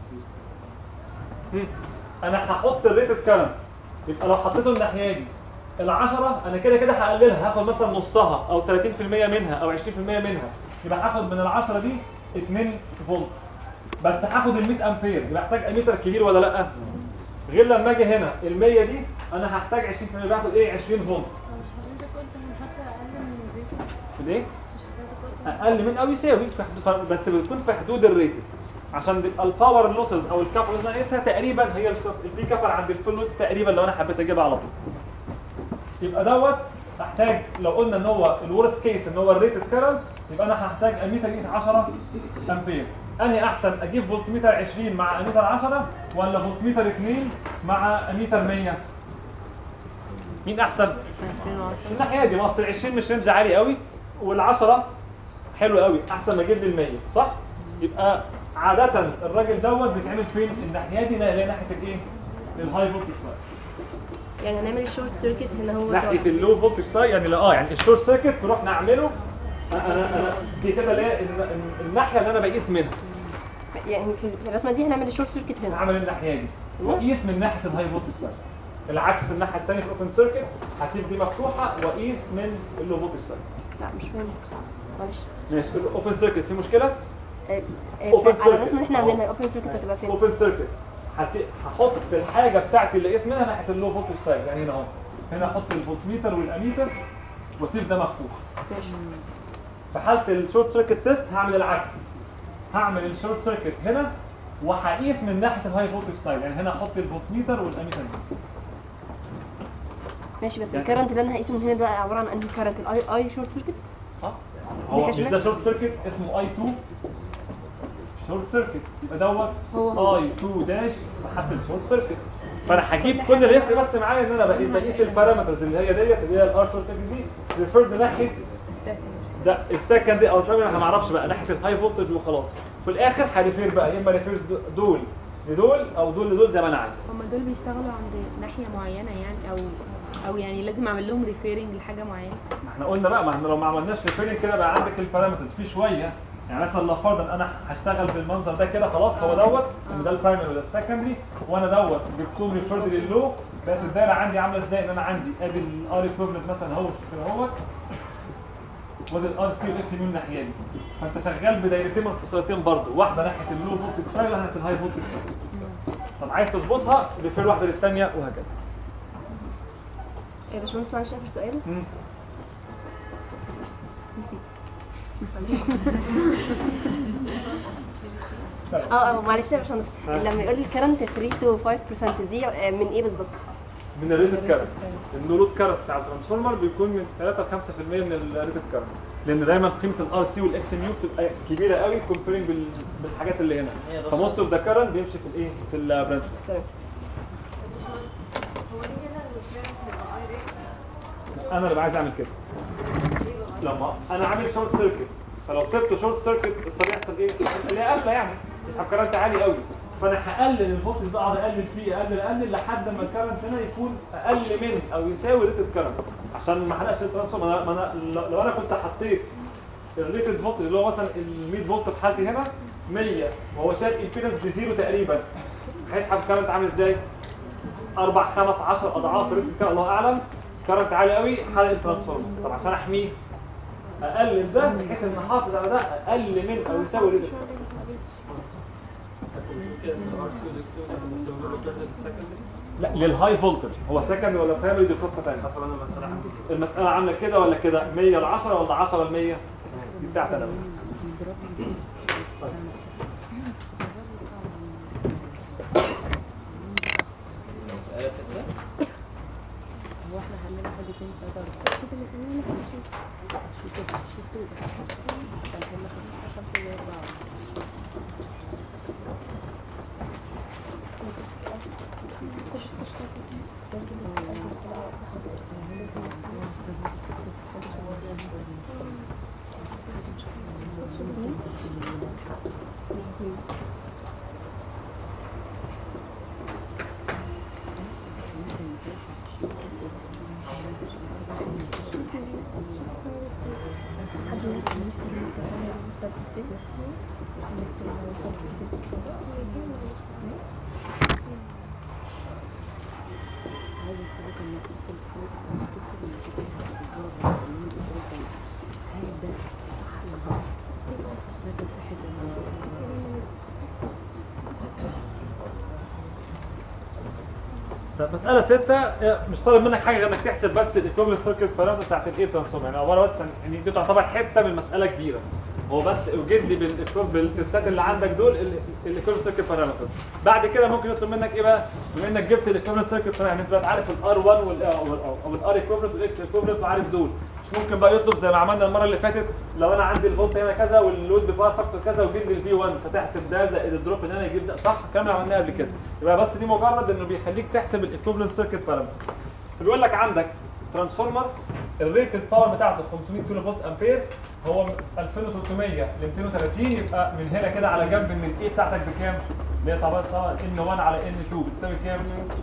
هم. انا هحط الريتد كرنت يبقى لو حطيته الناحيه دي ال10 انا كده كده هقللها هاخد مثلا نصها او 30% منها او 20% منها يبقى هاخد من ال10 دي 2 فولت بس هاخد ال 100 امبير يبقى محتاج اميتر كبير ولا لا غير لما اجي هنا ال 100 دي انا هحتاج 20 باخد ايه 20 فولت مش حضرتك قلت ان حتى اقل من الريت في ايه مش حضرتك قلت اقل من او يساوي في حدود بس بتكون في حدود الريتد عشان تبقى الباور لوسز او الكابر اللي انا قايسها تقريبا هي البي كابر عند الفول لود تقريبا لو انا حبيت اجيبها على طول يبقى دوت احتاج لو قلنا ان هو الورست كيس ان هو الريتد كارنت يبقى انا هحتاج اميتر يقيس 10 امبير انهي احسن اجيب فولتميتر 20 مع اميتر 10 ولا فولتميتر 2 مع اميتر 100 مين احسن الناحيه دي ما اصل ال 20 مش رينج عالي قوي وال10 حلو قوي احسن ما اجيب لي ال 100 صح يبقى عاده الراجل دوت بيتعمل فين الناحيه دي لا هي ناحيه الايه الهاي فولتج سايد يعني هنعمل الشورت سيركت هنا هو ناحيه اللو فولتج سايد يعني لا اه يعني الشورت سيركت نروح نعمله انا انا انا دي كده اللي هي الن- الن- الناحيه اللي انا بقيس منها يعني في في الرسمه دي هنعمل الشورت سيركت هنا عامل الناحيه دي واقيس من ناحيه الهاي فولتج سايد العكس الناحيه الثانيه في الاوبن سيركت هسيب دي مفتوحه واقيس من اللو فولتج سايد لا مش فاهم معلش ماشي الاوبن سيركت في مشكله آه، آه، Open على circuit. الرسمه اللي احنا عاملينها الاوبن سيركت هتبقى فين؟ اوبن سيركت هحط الحاجه بتاعتي اللي قيس منها ناحيه اللو فولتج سايد يعني هنا اهو هنا احط الفولتميتر والاميتر واسيب ده مفتوح ماشي في حاله الشورت سيركت تيست هعمل العكس هعمل الشورت سيركت هنا وهقيس من ناحيه الهاي فولتج سايد يعني هنا احط الفولتميتر والاميتر هنا ماشي بس يعني- الكرنت اللي انا هقيسه من هنا ده عباره عن انهي كرنت الاي اي شورت سيركت اه هو مش شمال؟ ده شورت سيركت اسمه اي 2 شورت سيركت يبقى دوت هو هو. اي 2 داش بحط الشورت سيركت فانا هجيب كل اللي يفرق بس معايا ان انا بقيت بقيس البارامترز اللي هي ديت اللي هي الار شورت سيركت دي ريفيرد ناحيه ده السكند او شويه ما اعرفش بقى ناحيه الهاي فولتج وخلاص في الاخر هريفير بقى يا اما ريفير دول لدول او دول لدول زي ما انا عايز هما دول بيشتغلوا عند ناحية معينة يعني أو أو يعني لازم أعمل لهم ريفيرنج لحاجة معينة ما احنا قلنا بقى ما احنا لو ما عملناش ريفيرنج كده بقى عندك البارامترز في شويه يعني مثلا لو فرضا انا هشتغل بالمنظر ده كده خلاص هو دوت ان ده البرايمري وده السكندري وانا دوت جبتهم ريفيرد للو بقت الدايره عندي عامله ازاي ان انا عندي ادي الار ايكويفلنت مثلا اهو كده اهوت وادي الار سي والاكس يمين الناحيه دي فانت شغال بدايرتين منفصلتين برضه واحده ناحيه اللو فولتج سايد وواحده ناحيه الهاي فولتج سايد طب عايز تظبطها ريفير واحده للثانيه وهكذا يا باشمهندس معلش اخر سؤال مم. اه اه معلش يا باشمهندس لما يقول لي الكرنت 3 تو 5% دي آه، من ايه بالظبط؟ من الريتد كارنت النولود كارنت بتاع الترانسفورمر بيكون من 3 ل 5% من الريتد كارنت لان دايما قيمه الار سي والاكس ام يو بتبقى كبيره قوي كومبيرنج بالحاجات اللي هنا هي ده فموست اوف ذا كارنت بيمشي في الايه في البرانش تمام هو ليه هنا الكرنت هيبقى اي ريت انا اللي عايز اعمل كده لما انا عامل شورت سيركت فلو سبته شورت سيركت الطبيعي يحصل ايه؟ اللي هي قافله يعني يسحب كارنت عالي قوي فانا هقلل الفولتج ده اقعد اقلل فيه اقلل اقلل لحد ما الكارنت هنا يكون اقل من او يساوي ريتد كارنت عشان ما احرقش الترانسفورم ما انا ما انا لو- لو انا كنت حطيت الريتد فولتج اللي هو مثلا ال 100 فولت في حالتي هنا 100 وهو شايف امبيدنس بزيرو تقريبا هيسحب كارنت عامل ازاي؟ اربع خمس 10 اضعاف ريتد كارنت الله اعلم كارنت عالي قوي حرق الترانسفورمر طب عشان احميه اقلل ده بحيث ان احافظ على ده اقل من او يساوي ريتد لا للهاي فولتج هو سكند ولا برايمري دي قصه ثانيه حسب انا المساله عندي المساله عامله كده ولا كده 100 ل 10 ولا 10 ل 100 دي بتاعتي انا مسألة ستة هو احنا حلينا واحد اتنين تلاتة أربعة الشيت اللي كنا نفس الشيت الشيت ده الشيت ده كان كنا خمسة خمسة زي أربعة حد يعرف المستر المتغير وثابت فين؟ الإلكترون لو ثابت عايز استبقى المكتوب في السياسة المكتوب في المكتوب في هل ده صح ولا غلط؟ مدى صحة الموضوع طب مسألة ستة آه، مش طالب منك حاجة غير انك تحسب بس الايكوفلنت سيركت بارامتر بتاعت الاي ترانسفورم يعني عبارة بس عن يعني دي تعتبر حتة من مسألة كبيرة هو بس اوجد لي بالإيكو- بالتستات اللي عندك دول الايكوفلنت سيركت بارامتر بعد كده ممكن يطلب منك ايه بقى بما انك جبت الايكوفلنت سيركت بارامتر يعني انت بقى عارف الار 1 وال او الار ايكوفلنت والاكس ايكوفلنت وعارف دول مش ممكن بقى يطلب زي ما عملنا المره اللي فاتت لو انا عندي الفولت هنا كذا واللود بباور فاكتور كذا وجيب لي الفي 1 فتحسب ده زائد الدروب اللي هنا يجيب ده صح الكلام اللي عملناه قبل كده يبقى بس دي مجرد انه بيخليك تحسب الايكوفلنت سيركت بارامتر بيقول لك عندك ترانسفورمر الريتد باور بتاعته 500 كيلو فولت امبير هو من 2300 ل 230 يبقى من هنا كده على جنب ان الاي بتاعتك بكام؟ اللي هي طبعا طبعا ان 1 على ان 2 بتساوي كام؟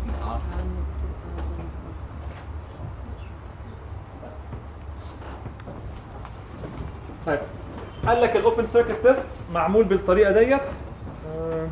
طيب قال لك الاوبن سيركت تيست معمول بالطريقه ديت آه،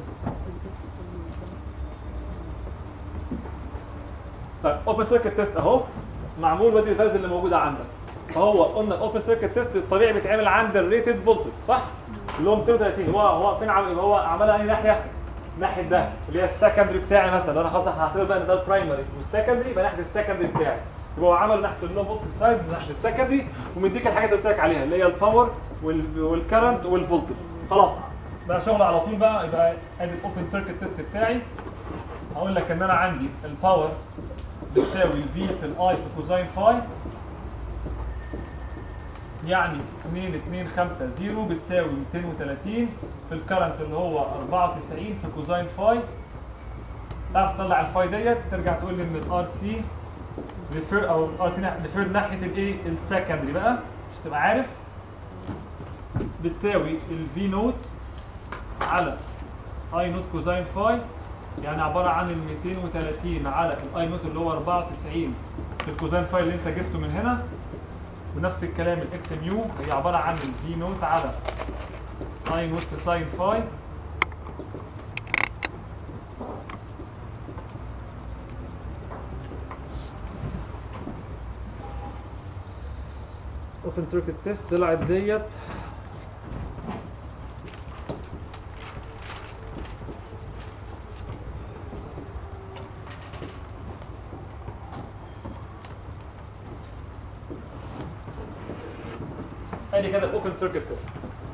طيب اوبن سيركت تيست اهو معمول ودي الفاز اللي موجوده عندك فهو قلنا الاوبن سيركت تيست الطبيعي بيتعمل عند الريتد فولتج صح؟ اللي هو 230 هو هو فين عم هو عملها اي ناحيه؟ ناحيه ده اللي هي السكندري بتاعي مثلا لو انا خلاص هعتبر بقى ان ده البرايمري والسكندري يبقى ناحيه السكندري بتاعي يبقى هو عمل ناحيه اللو فولتج سايد ناحيه السكندري ومديك الحاجات اللي قلت لك عليها اللي هي الباور والكرنت والفولتج خلاص بقى شغل على طول بقى يبقى ادي الاوبن سيركت تيست بتاعي هقول لك ان انا عندي الباور بتساوي الفي في الاي في كوزاين فاي يعني 2 2 5 0 بتساوي 230 في الكرنت اللي هو 94 في كوزاين فاي تعرف تطلع الفاي ديت ترجع تقول لي ان الار سي ريفير او الار سي ريفير ناحيه الايه السكندري بقى مش تبقى عارف بتساوي الفي نوت على اي نوت كوزاين فاي يعني عباره عن ال 230 على الاي نوت اللي هو 94 في الكوزاين فاي اللي انت جبته من هنا ونفس الكلام الاكس ميو هي عباره عن الفي نوت على اي نوت في ساين فاي اوبن سيركت تيست طلعت ديت ادي كده الاوبن سيركت تيست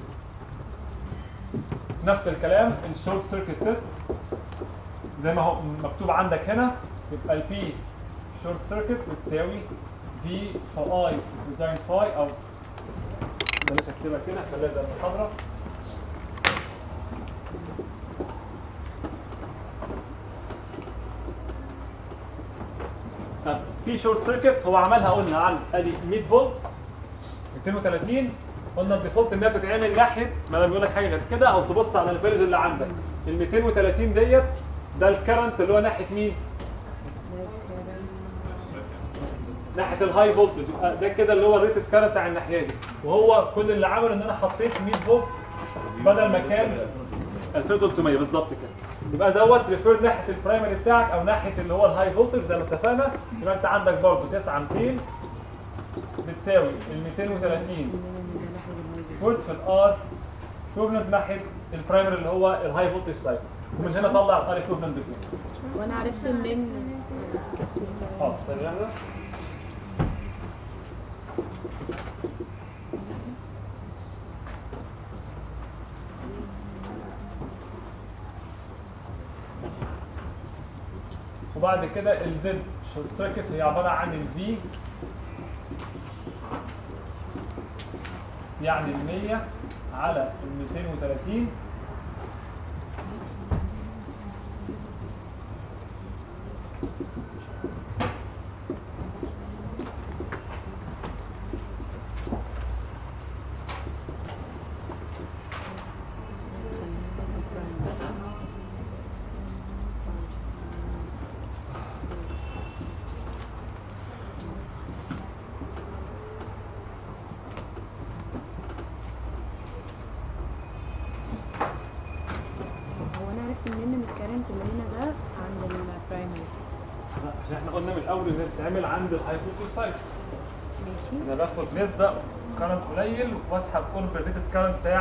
نفس الكلام الشورت سيركت تيست زي ما هو مكتوب عندك هنا يبقى البي شورت سيركت بتساوي في في اي في كوزاين فاي او بلاش اكتبها كده خليها زي المحاضره طب في شورت سيركت هو عملها قلنا عن ادي 100 فولت 230 قلنا الديفولت انها بتتعمل ناحيه ما انا بيقول لك حاجه غير كده او تبص على الفيرج اللي عندك ال 230 ديت ده الكرنت اللي هو ناحيه مين؟ ناحيه الهاي فولتج يبقى ده كده اللي هو الريتد كرنت على الناحيه دي وهو كل اللي عمله ان انا حطيت 100 فولت بدل ما كان 2300 بالظبط كده يبقى دوت ريفير ناحيه البرايمري بتاعك او ناحيه اللي هو الهاي فولتج زي ما اتفقنا يبقى انت عندك برضه 9 200 بتساوي ال 230 فولت في الار ايكوفلنت ناحيه البرايمري اللي هو الهاي فولتج سايد ومن هنا طلع الار ايكوفلنت بكام وانا عرفت منين حاضر ثانيه واحده وبعد كده الزد شورت سيركت هي عباره عن الفي يعني ال 100 على ال 230 هو انا عرفت منين ان الكارنت اللي هنا ده عند البرايمري لا، عشان احنا قلنا من الاول ان بتتعمل عند الهاي فولتج سايد ماشي انا باخد نسبه كارنت قليل واسحب قرب الريتد كارنت بتاع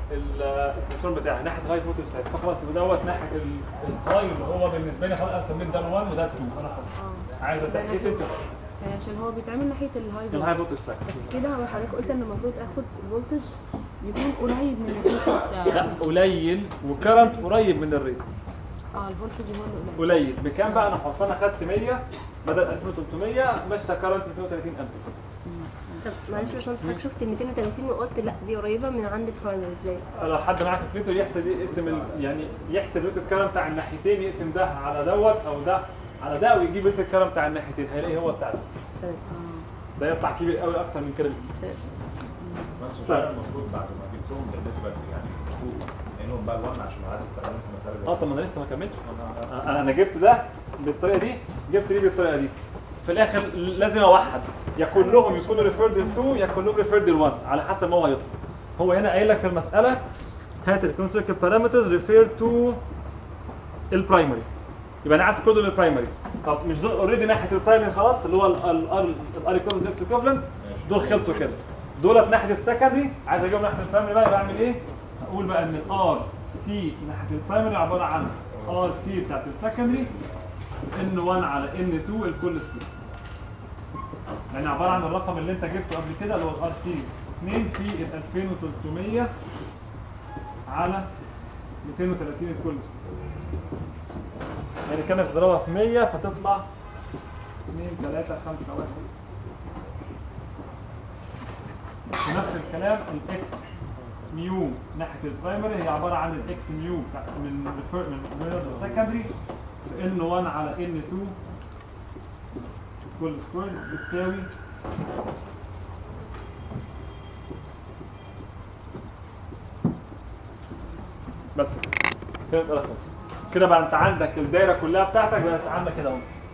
الكنترول بتاعي ناحيه الهاي فولتج سايد فخلاص يبقى دوت ناحيه ال- الهاي اللي هو بالنسبه لي خلاص انا سميت ده 1 وده 2 انا خلاص اه عايز التحديث انت يعني عشان هو بيتعمل ناحيه الهاي الهاي فولتج فولتج سايد بس كده هو حضرتك قلت ان المفروض اخد الفولتج يكون قريب من الفولتج لا قليل وكرنت قريب من الريت اه الفولتج هو اللي قليل قليل بكام بقى انا حر- فانا خدت 100 بدل 2300 مشى كرنت 230 امبير طب معلش يا باشمهندس حضرتك شفت ال 230 وقلت لا دي قريبه من عند البرايمري ازاي؟ لو حد معاه كالكوليتر يحسب يقسم ال... يعني يحسب ريت الكرنت بتاع الناحيتين يقسم ده على دوت او ده على ده ويجيب ريت الكرنت بتاع الناحيتين هيلاقي هو بتاع ده تمام ده يطلع كبير قوي اكتر من كده بكتير. بس مش عارف المفروض بعد ما جبتهم بالنسبه ل- يعني الحقوق لانهم بقى الون عشان عايز استخدمهم في مسائل زي اه طب ما انا لسه ما كملتش انا انا جبت ده بالطريقه دي جبت دي بالطريقه دي في الاخر لازم اوحد يا كلهم يكونوا ريفيرد ل 2 يا كلهم ريفيرد ل 1 على حسب ما هو هيطلب هو هنا قايل لك في المساله هات الكون سيركل بارامترز ريفير تو البرايمري يبقى انا عايز كله للبرايمري طب مش دول اوريدي ناحيه البرايمري خلاص اللي هو الار الار ايكوفلنت اكس ايكوفلنت دول خلصوا كده دولت ناحيه السكندري عايز اجيبهم ناحيه البرايمري بقى يبقى اعمل ايه؟ اقول بقى ان الار سي ناحيه البرايمري عباره عن ار سي بتاعت السكندري ان 1 على ان 2 الكل سكوير يعني عباره عن الرقم اللي انت جبته قبل كده اللي هو الار سي 2 في ال 2300 على 230 الكل سكوير يعني كانك تضربها في 100 فتطلع 2 3 5 1 ونفس الكلام الاكس ميو ناحيه البرايمري هي عباره عن الاكس ميو بتاع من refer- من من السكندري ان 1 على ان 2 كل سكوير بتساوي بس كده كده مسألة خلاص كده بقى انت عندك الدايره كلها بتاعتك بقت عامله كده اهو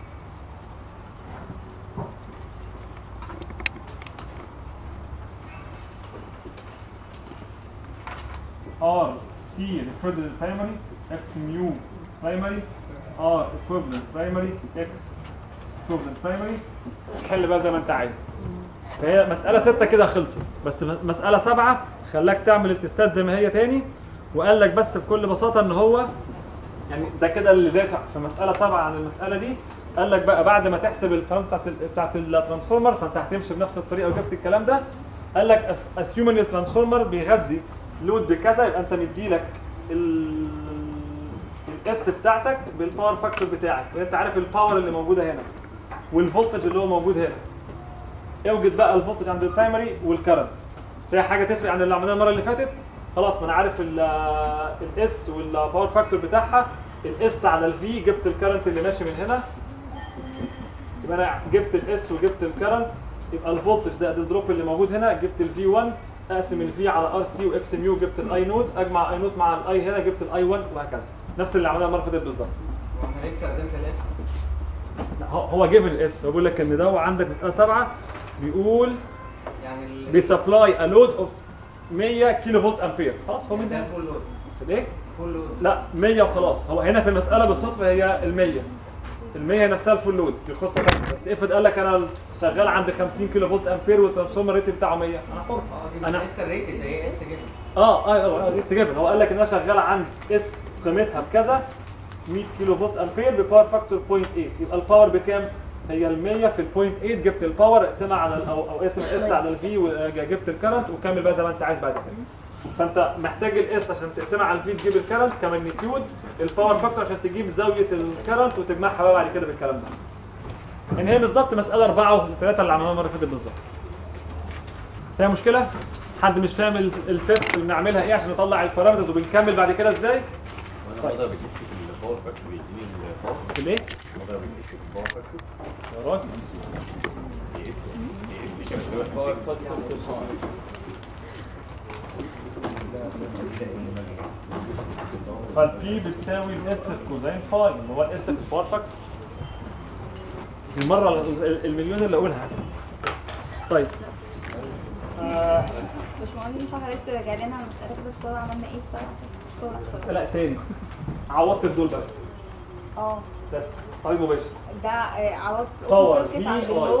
R C referred to the primary, X mu primary, R equivalent primary, X equivalent primary حل بقى زي ما انت عايز فهي مسألة ستة كده خلصت بس م- مسألة سبعة خلاك تعمل التستات زي ما هي تاني وقال لك بس بكل بساطة ان هو يعني ده كده اللي زاد في مسألة سبعة عن المسألة دي قال لك بقى بعد ما تحسب الكلام بتاعت ال بتاعت الترانسفورمر فانت هتمشي بنفس الطريقة وجبت الكلام ده قال لك اسيوم ان الترانسفورمر بيغذي لود بكذا يبقى انت مديلك ال الاس بتاعتك بالباور فاكتور بتاعك انت عارف الباور اللي موجوده هنا والفولتج اللي هو موجود هنا اوجد بقى الفولتج عند البرايمري والكرنت فيها حاجه تفرق عن اللي عملناها المره اللي فاتت خلاص ما انا عارف الاس والباور فاكتور بتاعها الاس على الفي جبت الكرنت اللي ماشي من هنا يبقى انا جبت الاس وجبت الكرنت يبقى الفولتج زائد الدروب اللي موجود هنا جبت الفي 1 اقسم الفي على ار سي واكس ميو جبت الاي نوت اجمع اي نوت مع الاي هنا جبت الاي 1 وهكذا نفس اللي عملناه المره اللي فاتت بالظبط واحنا ليه استخدمت الاس؟ لا، هو- هو جيفن الاس هو بيقول لك ان ده هو عندك مساله سبعه بيقول يعني ال بيسبلاي ا لود اوف 100 كيلو فولت امبير خلاص هو من ده ده الفول لود ايه فول لود لا 100 وخلاص هو هنا في المساله بالصدفه هي ال 100 ال 100 نفسها الفول لود دي قصه ثانيه بس افرض قال لك انا شغال عند 50 كيلو فولت امبير والترانسفورمر ريت بتاعه 100 انا حر اه دي مش انا لسه الريتد ده هي اس جيفن اه اه اه دي استجابه هو قال لك ان انا شغال عند اس قيمتها بكذا 100 كيلو فولت امبير بباور فاكتور 0.8 يبقى الباور بكام؟ هي ال 100 في ال 0.8 جبت الباور اقسمها على ال- او او اقسم اس على الفي وجبت الكرنت وكمل بقى زي ما انت عايز بعد كده فانت محتاج الاس عشان تقسمها على الفي تجيب الكرنت كماجنتيود الباور فاكتور عشان تجيب زاويه الكرنت وتجمعها بقى بعد كده بالكلام ده يعني هي بالظبط مساله اربعه والثلاثه اللي عملناها المره اللي فاتت بالظبط فيها مشكله؟ حد مش فاهم ال- التست اللي بنعملها ايه عشان نطلع البارامترز وبنكمل بعد كده ازاي؟ وانا بضرب الاسم في الباور فاكتور يديني الباور الايه؟ بضرب الاسم في الباور فاكتور يا راجل دي اس دي اس شغاله باور فاكتور كوساين فالبي بتساوي الاس في كوزين فاي اللي هو الاس في الباور فاكتور المره ال- ال- المليون اللي اقولها طيب آه باشمهندس ينفع حضرتك تراجع لنا على المسألة كده بسرعة عملنا ايه بسرعة بسرعة بسرعة لا تاني عوضت في دول بس اه بس طيب مباشر ده آه، عوض باور سيركت في عند اي اللو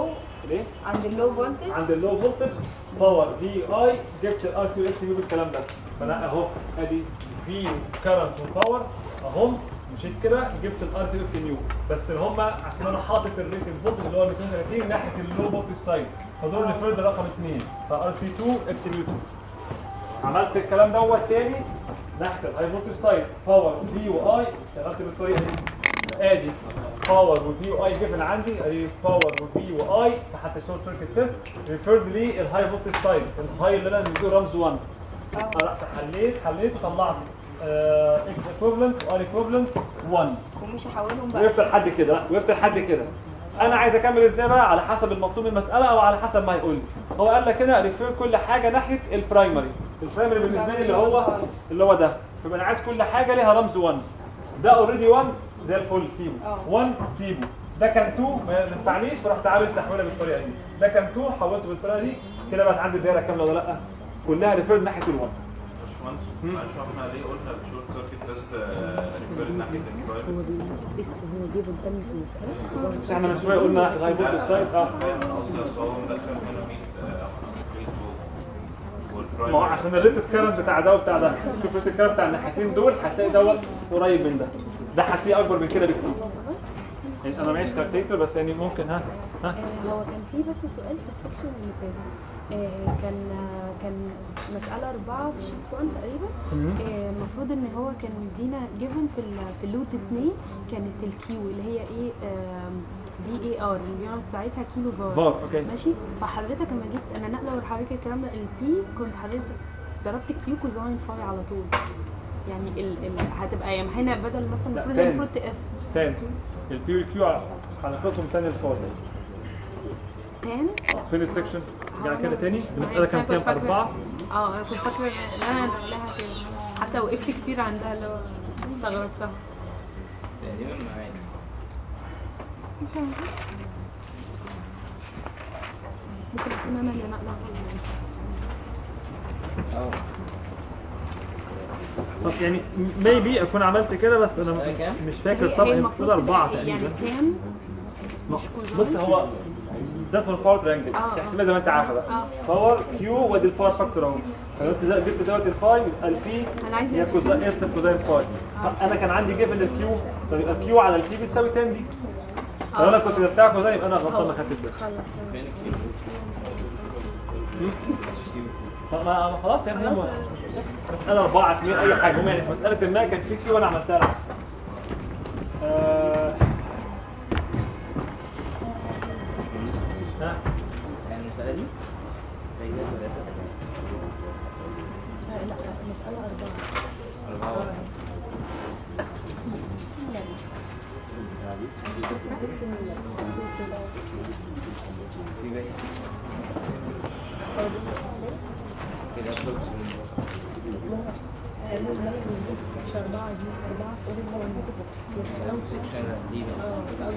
ليه؟ عند اللو فولتج عند اللو فولتج باور في اي جبت الار سي والاكس يو بالكلام ده فانا اهو ادي في كرنت وباور اهم مشيت كده جبت الار سي والاكس يو بس اللي هم عشان انا حاطط الريتنج فولتج اللي هو 230 ناحيه اللو فولتج سايد فدول ريفيرد رقم 2 فار سي 2 اكس يو 2 عملت الكلام دوت تاني ناحيه الهاي فولتج سايد باور في واي اشتغلت بالطريقه دي ادي باور وفي واي جيفن عندي ادي باور وفي واي تحت الشورت سيركت تيست ريفيرد لي الهاي فولتج سايد الهاي اللي انا مديه رمز 1 رحت حليت حليت وطلعت اكس ايكوفلنت وار ايكوفلنت 1 ومش هحولهم بقى وقفت لحد كده لا، وقفت لحد كده انا عايز اكمل ازاي بقى على حسب المطلوب من المساله او على حسب ما هيقول لي هو قال لك كده ريفير كل حاجه ناحيه البرايمري البرايمري بالنسبه لي اللي هو اللي هو ده فيبقى انا عايز كل حاجه ليها رمز 1 ده اوريدي 1 زي الفل سيبه اه. 1 سيبه ده كان 2 ما ينفعنيش فرحت عامل تحويله بالطريقه دي ده كان 2 حولته بالطريقه دي كده بقت عندي الدايره كامله ولا لا كلها ريفير ناحيه ال1 باشمهندس معلش هو احنا ليه قلنا الشورت سيركت تيست ريفير ناحيه هو البرايمري بي- لسه هو جه تاني في المسألة مش احنا من شويه قلنا الهاي فولتج سايد اه فاهم قصدي بس هو مدخل هنا 100 آه، 100 فولت ما هو عشان الريتد كارنت بتاع ده وبتاع ده شوف الريتد كارنت بتاع الناحيتين دول هتلاقي دوت قريب من ده ده هتلاقيه اكبر من كده بكتير يعني انا معيش كالكليتر بس يعني ممكن ها ها آه، هو كان في بس سؤال في السكشن اللي فات آه، كان آه، كان مسألة أربعة في شيت 1 تقريبا مم. آه، المفروض إن هو كان مدينا جيفن في ال في اللود 2 كانت الكيو اللي هي إيه في اي ار اليونت بتاعتها كيلو فار فار اوكي ماشي فحضرتك لما جيت انا نقله وحضرتك الكلام ده البي كنت حضرتك ضربت كيو كوزاين فاي على طول يعني ال ال هتبقى يعني هنا بدل مثلا لا، المفروض تاني. هي المفروض تقاس تاني البي والكيو حركتهم تاني الفاضي تان فين السكشن؟ هو رجع كده أنا- تاني ما المسألة هي كام كنت كام فاكرة- أربعة اه انا كنت فاكره ان انا لها كده حتى وقفت كتير عندها اللي هو استغربتها تقريبا معايا ممكن اكون انا اللي نقلها اه طب يعني ميبي اكون عملت كده بس انا المسألة كام؟ مش فاكر هي- طبعا هي المفروض المفروض أربعة تبقى يعني تقريبا تان مش بص كوزاين هو ده اسمه الباور ترانجل آه، آه. تحسبها زي ما انت عارفه بقى اه باور كيو وادي الباور فاكتور اهو فلو انت زي- جبت دوت الفاي يبقى البي انا عايزه هي كوزاين اس كوزاين فاي انا كان عندي جيفن الكيو فيبقى كيو على البي بيساوي 10 دي لو انا كنت بتاع كوزاين يبقى انا غلطان ما خدتش بالي خلاص تمام. فين الكيلو؟ طب ما ما خلاص يعني خلاص. هم مسألة أربعة اثنين أي حاجة هم يعني في مسألة ما كان في كيو وأنا عملتها العكس. آه، ها يعني المسألة دي هي ثلاثة لا لا مسألة أربعة أربعة واحد. في باقي كده بلوكس مش أربعة دي أربعة سكشن دي بقى.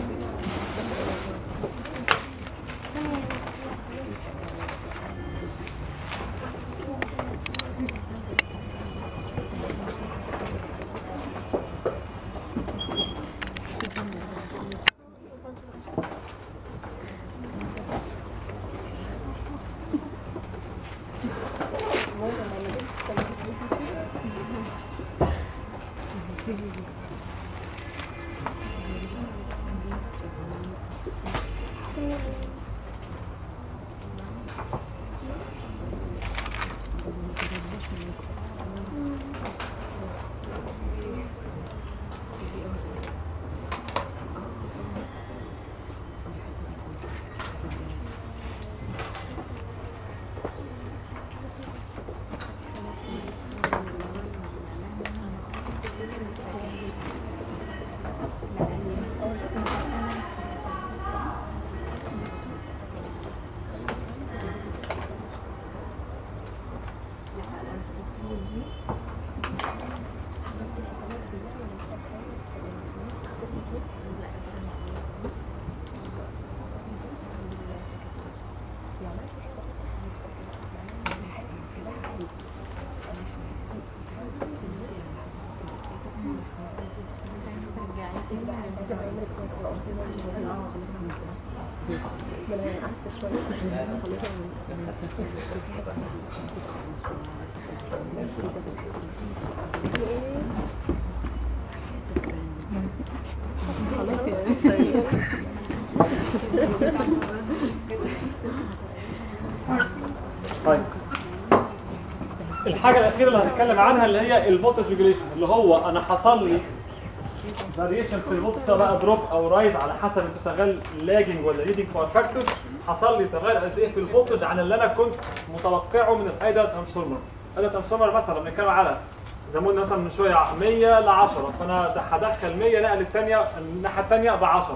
خلاص يعني طيب الحاجه الاخيره اللي هنتكلم عنها اللي هي الفولتج ريجوليشن اللي هو انا حصل لي فاريشن في الفولت سواء بقى دروب او رايز على حسب انت شغال لاجنج ولا ليدنج باور فاكتور حصل لي تغير قد ايه في الفولتج عن اللي انا كنت متوقعه من الايدل ترانسفورمر الايدل ترانسفورمر مثلا بنتكلم على زي ما قلنا مثلا من شويه 100 ل 10 فانا ده هدخل 100 نقل الثانيه الناحيه الثانيه ب 10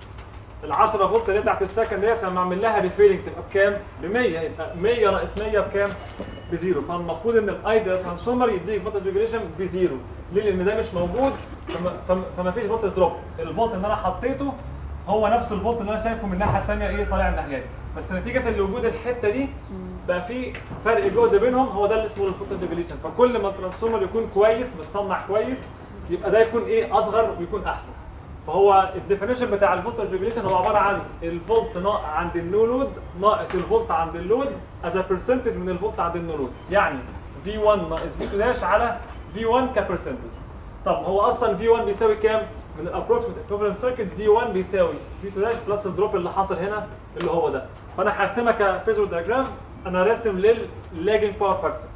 ال 10 فولت اللي بتاعت السكند ديت لما اعمل لها ريفيلنج تبقى بكام؟ ب 100 يبقى 100 ناقص 100 بكام؟ بزيرو فالمفروض ان الايدل ترانسفورمر يديك فولتج ريجوليشن بزيرو ليه؟ لان ده مش موجود فما, فما, فما فيش فولتج دروب الفولت اللي انا حطيته هو نفس الفولت اللي انا شايفه من الناحيه الثانيه ايه طالع الناحيه دي بس نتيجه لوجود الحته دي بقى في فرق جهد بينهم هو ده اللي اسمه الفولتج ريجوليشن فكل ما الترانسفورمر يكون كويس متصنع كويس يبقى ده يكون ايه اصغر ويكون احسن فهو الديفينيشن بتاع الفولتج ريجوليشن هو عباره عن الفولت نا- عند النو لود ناقص الفولت عند اللود از برسنتج من الفولت عند النو لود يعني في 1 ناقص في 2 داش على في 1 كبرسنتج طب هو اصلا في 1 بيساوي كام؟ من الابروكسيمت ايكوفالنت سيركت في 1 بيساوي في 2 داش بلس الدروب اللي حاصل هنا اللي هو ده فانا هرسمها كفيزور دياجرام انا راسم لللاجنج باور فاكتور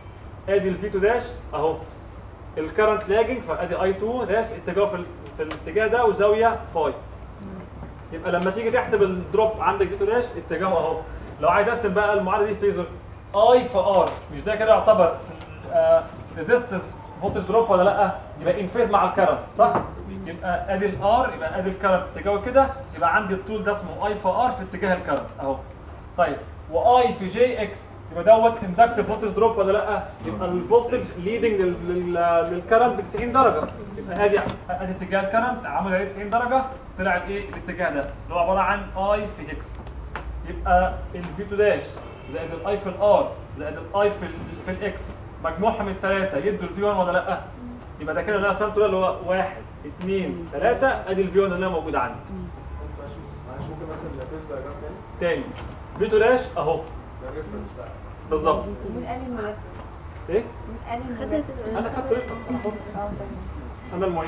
ادي الفي 2 داش اهو الكرنت لاجنج فادي اي 2 داش اتجاهه في, ال- في الاتجاه ده وزاويه فاي يبقى لما تيجي تحسب الدروب عندك في 2 داش اتجاهه اهو لو عايز ارسم بقى المعادله دي فيزور اي في ار مش ده كده يعتبر ريزيستيف فولتج دروب ولا لا يبقى ان فيز مع الكرنت صح يبقى ادي الار يبقى ادي الكرنت اتجاهه كده يبقى عندي الطول ده اسمه اي في ار في اتجاه الكرنت اهو طيب واي في جي اكس يبقى دوت اندكتيف فولتج دروب ولا لا يبقى الفولتج ليدنج للكرنت ب 90 درجه يبقى ادي ادي اتجاه الكرنت عمل عليه 90 درجه طلع الايه الاتجاه ده اللي هو عباره عن اي في اكس يبقى الفي 2 داش زائد الاي في الار زائد الاي في ال في الاكس مجموعهم الثلاثه يدوا الفي 1 ولا لا يبقى ده كده اللي انا رسمته ده اللي هو 1 2 3 ادي الفي 1 اللي انا موجود عندي معلش ممكن بس الفيز دايجرام تاني تاني في 2 داش اهو ده ريفرنس بقى بالظبط مين قال المركز؟ ايه مين قال المركز؟ انا خدت ريفرنس انا حر اه تمام انا المعيد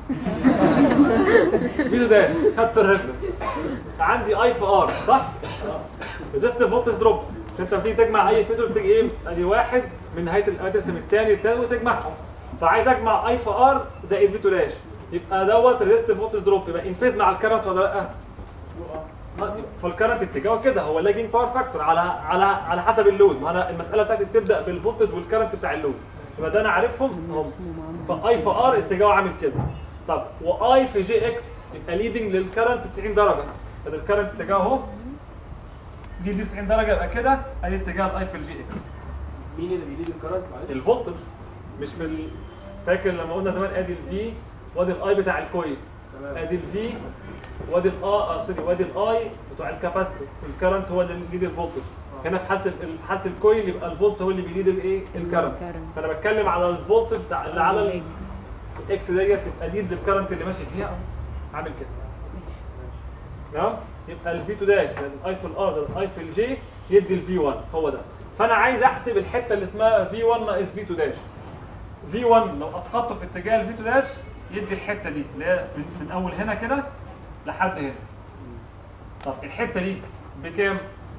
فيديو داش خدت الريفرنس عندي اي في ار صح؟ ريزيستيف فولتج دروب عشان انت بتيجي تجمع اي فيزور بتيجي ايه؟ ادي واحد من نهايه الادرسم الثاني الثالث وتجمعهم فعايز اجمع اي في ار زائد فيتو داش يبقى دوت ريزيستيف فولتج دروب يبقى انفيز مع الكرنت ولا لا؟ فالكرنت اتجاهه كده هو لاجينج باور فاكتور على على على حسب اللود ما انا المساله بتاعتي بتبدا بالفولتج والكرنت بتاع اللود يبقى ده انا عارفهم هم فاي في ار اتجاهه عامل كده طب واي في جي اكس يبقى ليدنج للكرنت ب 90 درجه فده الكرنت اتجاهه اهو دي دي 90 درجه يبقى كده ادي اتجاه الاي في الجي اكس مين اللي بيليد الكرنت معلش؟ الفولتج مش في ال... فاكر لما قلنا زمان ادي الفي وادي الاي بتاع الكويل تمام. ادي الفي وادي الاي اه سوري وادي الاي بتوع الكاباستور الكرنت هو اللي بيليد الفولتج هنا في حاله ال- في حاله الكويل يبقى الفولت هو اللي بيليد الايه الكرنت فانا بتكلم على الفولتج بتاع اللي على الاكس ديت تبقى ليد للكرنت اللي ماشي فيها عامل كده تمام يبقى الفي 2 داش زائد الاي في الار زائد الاي في الجي يدي الفي 1 هو ده فانا عايز احسب الحته اللي اسمها في 1 ناقص في 2 داش في 1 لو اسقطته في اتجاه الفي 2 داش يدي الحته دي اللي هي من, من اول هنا كده لحد هنا طب الحته دي بكام؟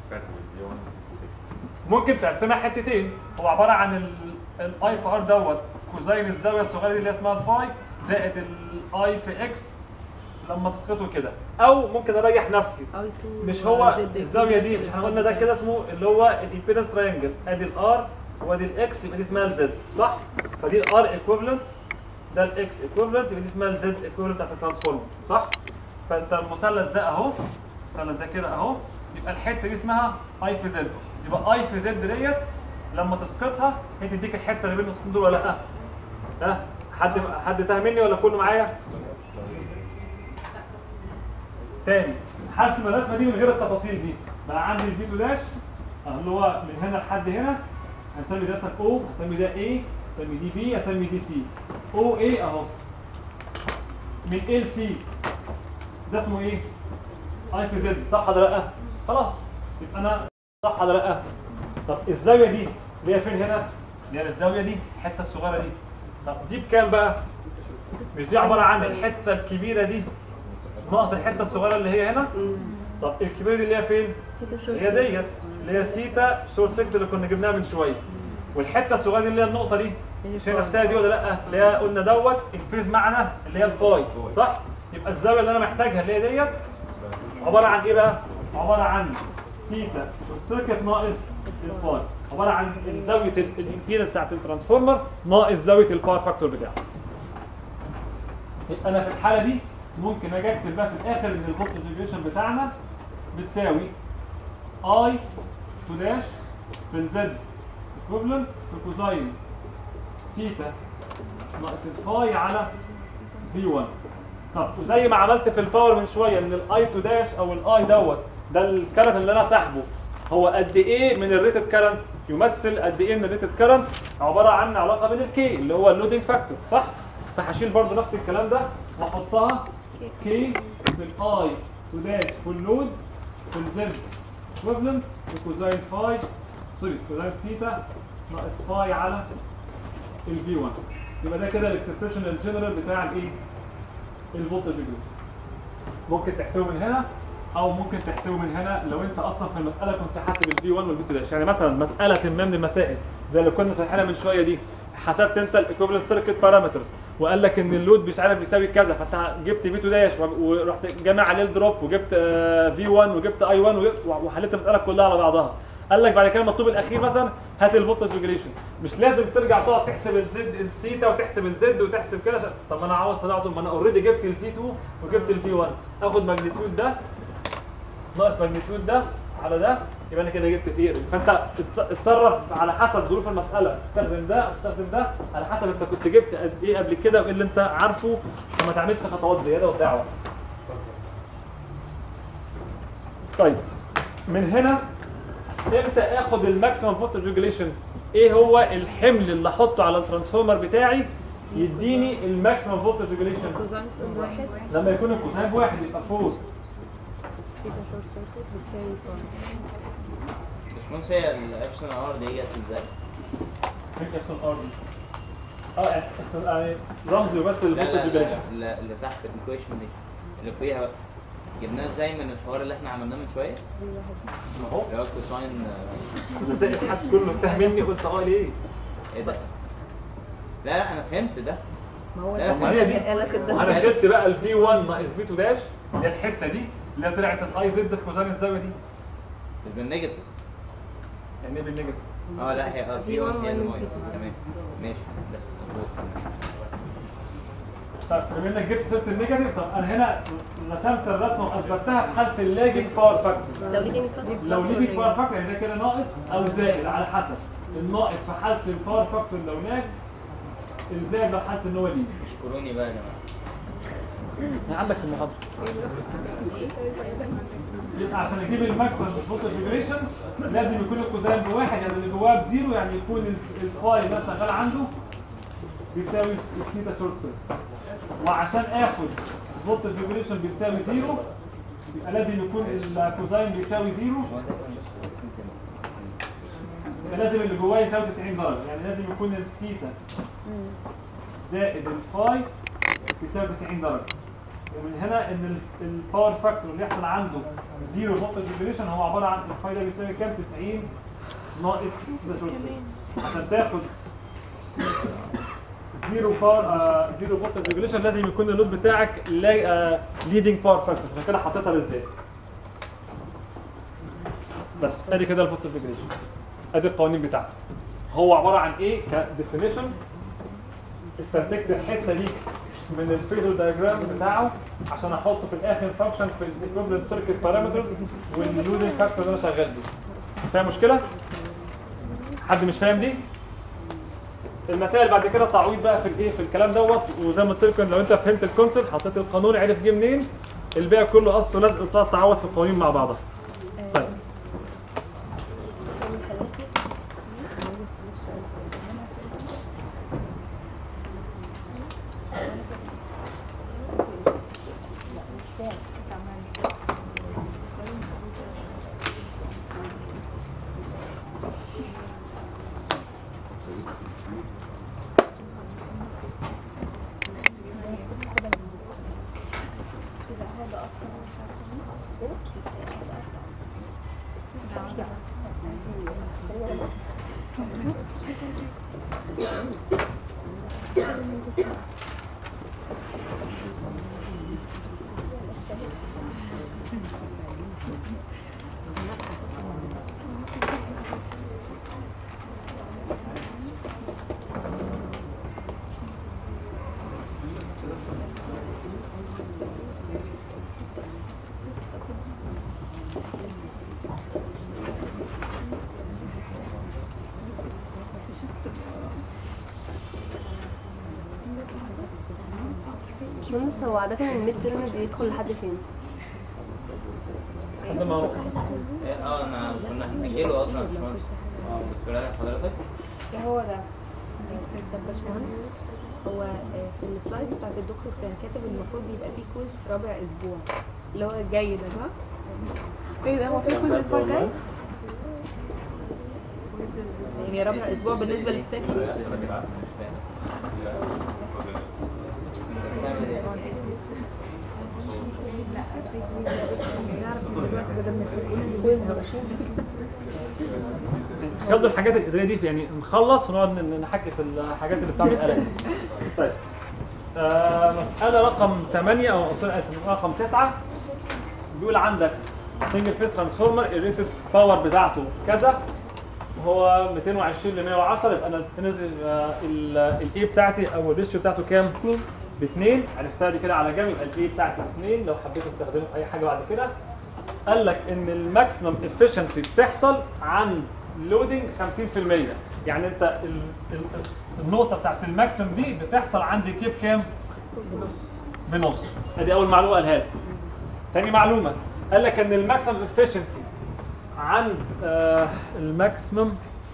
ممكن تقسمها حتتين هو عباره عن الاي في ار دوت كوزين الزاويه الصغيره دي اللي اسمها الفاي زائد الاي في اكس لما تسقطه كده او ممكن اريح نفسي مش هو الزاويه دي مش احنا قلنا ده كده اسمه اللي هو الامبيدنس تراينجل ادي الار وادي الاكس يبقى دي اسمها الزد صح فدي الار ايكويفالنت ده الاكس ايكويفالنت يبقى دي اسمها الزد ايكويفالنت بتاعت الترانسفورمر صح فانت المثلث ده اهو المثلث ده كده اهو يبقى الحته دي اسمها اي في زد يبقى اي في زد ديت لما تسقطها هي تديك الحته اللي بين الخطين دول ولا لا ها حد حد تاه مني ولا كله معايا تاني هرسم الرسمه دي من غير التفاصيل دي بقى عندي الفيتو داش أهو اللي هو من هنا لحد هنا هنسمي ده مثلا او هسمي ده A هسمي دي بي هسمي دي سي او A اهو من A ل C ده اسمه ايه؟ اي في زد صح ولا لا؟ خلاص يبقى انا صح ولا لا طب الزاويه دي اللي هي فين هنا اللي هي الزاويه دي الحته الصغيره دي طب دي بكام بقى مش دي عباره عن الحته الكبيره دي ناقص الحته الصغيره اللي هي هنا طب الكبيره دي اللي هي فين هي ديت اللي هي سيتا شورت سيكت اللي كنا جبناها من شويه والحته الصغيره دي اللي هي النقطه دي مش هي نفسها دي ولا لا اللي هي قلنا دوت الفيز معنا اللي هي الفاي صح يبقى الزاويه اللي انا محتاجها اللي هي ديت عباره عن ايه بقى عباره عن سيتا شورت سيركت ناقص الفاي عباره عن زاويه الامبيدنس بتاعت الترانسفورمر ناقص زاويه الباور فاكتور بتاعه يبقى انا في الحاله دي ممكن اجي اكتب بقى في الاخر ان الفولت ريجوليشن بتاعنا بتساوي اي تو داش في الزد ايكوفلنت في كوزاين سيتا ناقص الفاي على في 1 طب وزي ما عملت في الباور من شويه ان الاي تو داش او الاي دوت ده الكرنت اللي انا ساحبه هو قد ايه من الريتد كرنت يمثل قد ايه من الريتد كرنت عباره عن علاقه بين الكي اللي هو اللودنج فاكتور صح فهشيل برضو نفس الكلام ده واحطها كي في الاي تو داش في اللود في الزد ايكوفلنت في كوزاين فاي سوري كوزاين سيتا ناقص فاي على الفي 1 يبقى ده كده الاكسبريشن الجنرال بتاع الايه الفولت ريجوليشن ممكن تحسبه من هنا او ممكن تحسبه من هنا لو انت اصلا في المساله كنت حاسب الفي 1 والفي 2 داش يعني مثلا مساله ما من المسائل زي اللي كنا شارحينها من شويه دي حسبت انت الايكوفلنت سيركت بارامترز وقال لك ان اللود مش عارف بيساوي كذا فانت جبت في 2 داش ورحت جامع عليه الدروب وجبت في 1 وجبت اي 1 وحليت المساله كلها على بعضها قال لك بعد كده المطلوب الاخير مثلا هات الفولتج ريجوليشن مش لازم ترجع تقعد تحسب الزد السيتا وتحسب الزد وتحسب كده عشان- طب ما انا اعوض في ده على طول ما انا اوريدي جبت الفي 2 وجبت الفي 1 اخد ماجنتيود ده ناقص ماجنتيود ده على ده يبقى انا كده جبت الايه فانت اتص- اتصرف على حسب ظروف المساله استخدم ده او استخدم ده على حسب انت كنت جبت قد ايه قبل كده وايه اللي انت عارفه وما تعملش خطوات زياده وتضيع وقت طيب من هنا امتى اخد الماكسيمم فولتج ريجوليشن ايه هو الحمل اللي احطه على الترانسفورمر بتاعي يديني الماكسيمم فولتج ريجوليشن كوزاين واحد لما يكون الكوساين بواحد يبقى 4 سيتا شورت سيركت بتساوي فاي باشمهندس هي الابسون ار ديت ازاي؟ فين اكسون ار دي اه يعني يعني رمزي بس لا للفولتج لا ريجوليشن لا, لا اللي تحت الايكويشن دي اللي فيها بقى جبناها ازاي من الحوار اللي احنا عملناه من شويه ما هو اللي هو كوساين آه، انا سائل حد كله انتهى مني قلت اه ليه؟ ايه ده؟ لا لا انا فهمت ده ما هو لا، طب ما هي دي علاقة ده انا شلت بقى الفي 1 ناقص في 2 داش اللي هي الحته دي اللي هي طلعت الاي زد في كوساين الزاويه دي مش بالنيجاتيف يعني ايه بالنيجاتيف اه لا هي اه في في 1 1 هي minus اللي في ماينس. 2. تمام ماشي بس مظبوط تمام. طب بما انك جبت سيره النيجاتيف طب انا هنا رسمت الرسمه واثبتها في حاله اللاجن باور فاكتور لو ليدنج بلس لو ليدنج باور فاكتور يعني ده كده ناقص او زائد على حسب الناقص في حاله الباور فاكتور لو لاج الزائد لو حاله ان هو ليد اشكروني بقى يا جماعه عندك في المحاضره يبقى عشان اجيب الماكسيمم فولتج ريجوليشن لازم يكون الكوزاين بواحد يعني اللي جواه بزيرو يعني يكون ال- الفاي اللي أنا شغال عنده بيساوي الثيتا شورت سيركت وعشان اخد فولتج ريجوليشن بيساوي زيرو يبقى لازم يكون الكوزاين بيساوي زيرو يبقى لازم اللي جواه يساوي 90 درجه يعني لازم يكون الثيتا زائد الفاي يساوي 90 درجه ومن هنا ان ال- الباور فاكتور اللي يحصل عنده زيرو فولتج ريجوليشن هو عباره عن الفاي ده بيساوي كام 90 ناقص 6 شورت سيركت. عشان تاخد زيرو باور آه زيرو فولتج ريجوليشن لازم يكون اللود بتاعك ليدنج باور فاكتور عشان كده حطيتها بالذات بس ادي كده الفولتج ريجوليشن ادي القوانين بتاعته هو عباره عن ايه كديفينيشن استنتجت الحته دي من الفيزر دايجرام بتاعه عشان احطه في الاخر فانكشن في الايكويفالنت سيركت بارامترز واللودنج فاكتور اللي انا شغال بيه فاهم مشكله حد مش فاهم دي المسائل بعد كده تعويض بقى في الايه في الكلام دوت وزي ما قلت لكم لو انت فهمت الكونسيبت حطيت القانون عرف جه منين الباقي كله اصل ولزق وتقعد تعوض في القوانين مع بعضها طيب باشمهندس هو عادة الميد ترم بيدخل لحد فين؟ حد ما إيه، اه انا كنا هنأجله اصلا يا باشمهندس اه دكتور آدم حضرتك ايه هو ده طب باشمهندس هو آه، في السلايد بتاعت الدكتور كان كاتب المفروض يبقى فيه كويز في رابع اسبوع اللي هو الجاي ده صح؟ ايه ده هو في كويز الاسبوع الجاي يعني رابع اسبوع بالنسبه للسكشن دلوقتي بدل ما تقول خدوا الحاجات الاداريه دي في- يعني نخلص ونقعد ن- نحكي في الحاجات اللي بتعمل قلق طيب آه مساله رقم 8 او قلت له اسف رقم 9 بيقول عندك سنجل فيس ترانسفورمر الريتد باور بتاعته كذا هو 220 ل 110 يبقى انا تنزل الاي بتاعتي او الريشيو بتاعته كام؟ 2 ب 2 عرفتها دي كده على جنب يبقى الاي بتاعتي 2 لو حبيت استخدمه في اي حاجه بعد كده قال لك ان الماكسيمم افشنسي بتحصل عند لودنج 50% يعني انت ال ال النقطه بتاعت الماكسيمم دي بتحصل عند كيب كام؟ بنص ادي اول معلومه قالها لك تاني معلومه قال لك ان الماكسيمم افشنسي عند آه الماكسيمم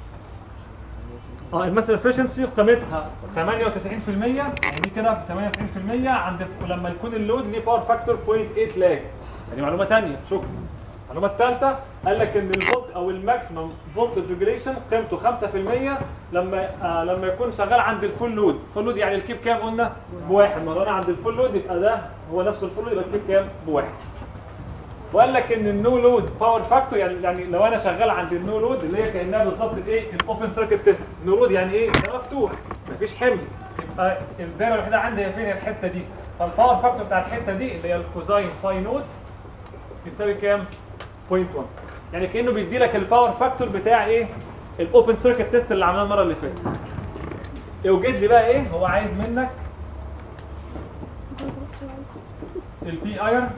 اه الماكسيمم افشنسي قيمتها 98% يعني دي كده 98% عند ولما يكون اللود ليه باور فاكتور 0.8 لاج دي معلومه ثانيه شكرا المعلومه الثالثه قال لك ان الفولت او الماكسيمم فولتج ريجوليشن قيمته 5% لما آه لما يكون شغال عند الفول لود الفول لود يعني الكيب كام قلنا بواحد ما لو انا عند الفول لود يبقى ده هو نفس الفول لود يبقى الكيب كام بواحد وقال لك ان النو لود باور فاكتور يعني يعني لو انا شغال عند النو لود اللي هي كانها بالظبط الايه الاوبن سيركت تيست النو لود يعني ايه ده مفتوح مفيش حمل يبقى الدايره الوحيده عندي هي فين هي الحته دي فالباور فاكتور بتاع الحته دي اللي هي الكوزاين فاي نوت يساوي كام 0.1 يعني كانه بيدي لك الباور فاكتور بتاع ايه الاوبن سيركت تيست اللي عملناه المره اللي فاتت يوجد لي بقى ايه هو عايز منك البي ايرن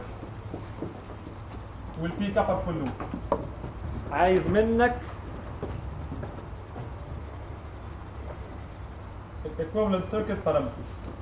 والبي كابر فول لوب عايز منك الايكويفالنت سيركت بارامتر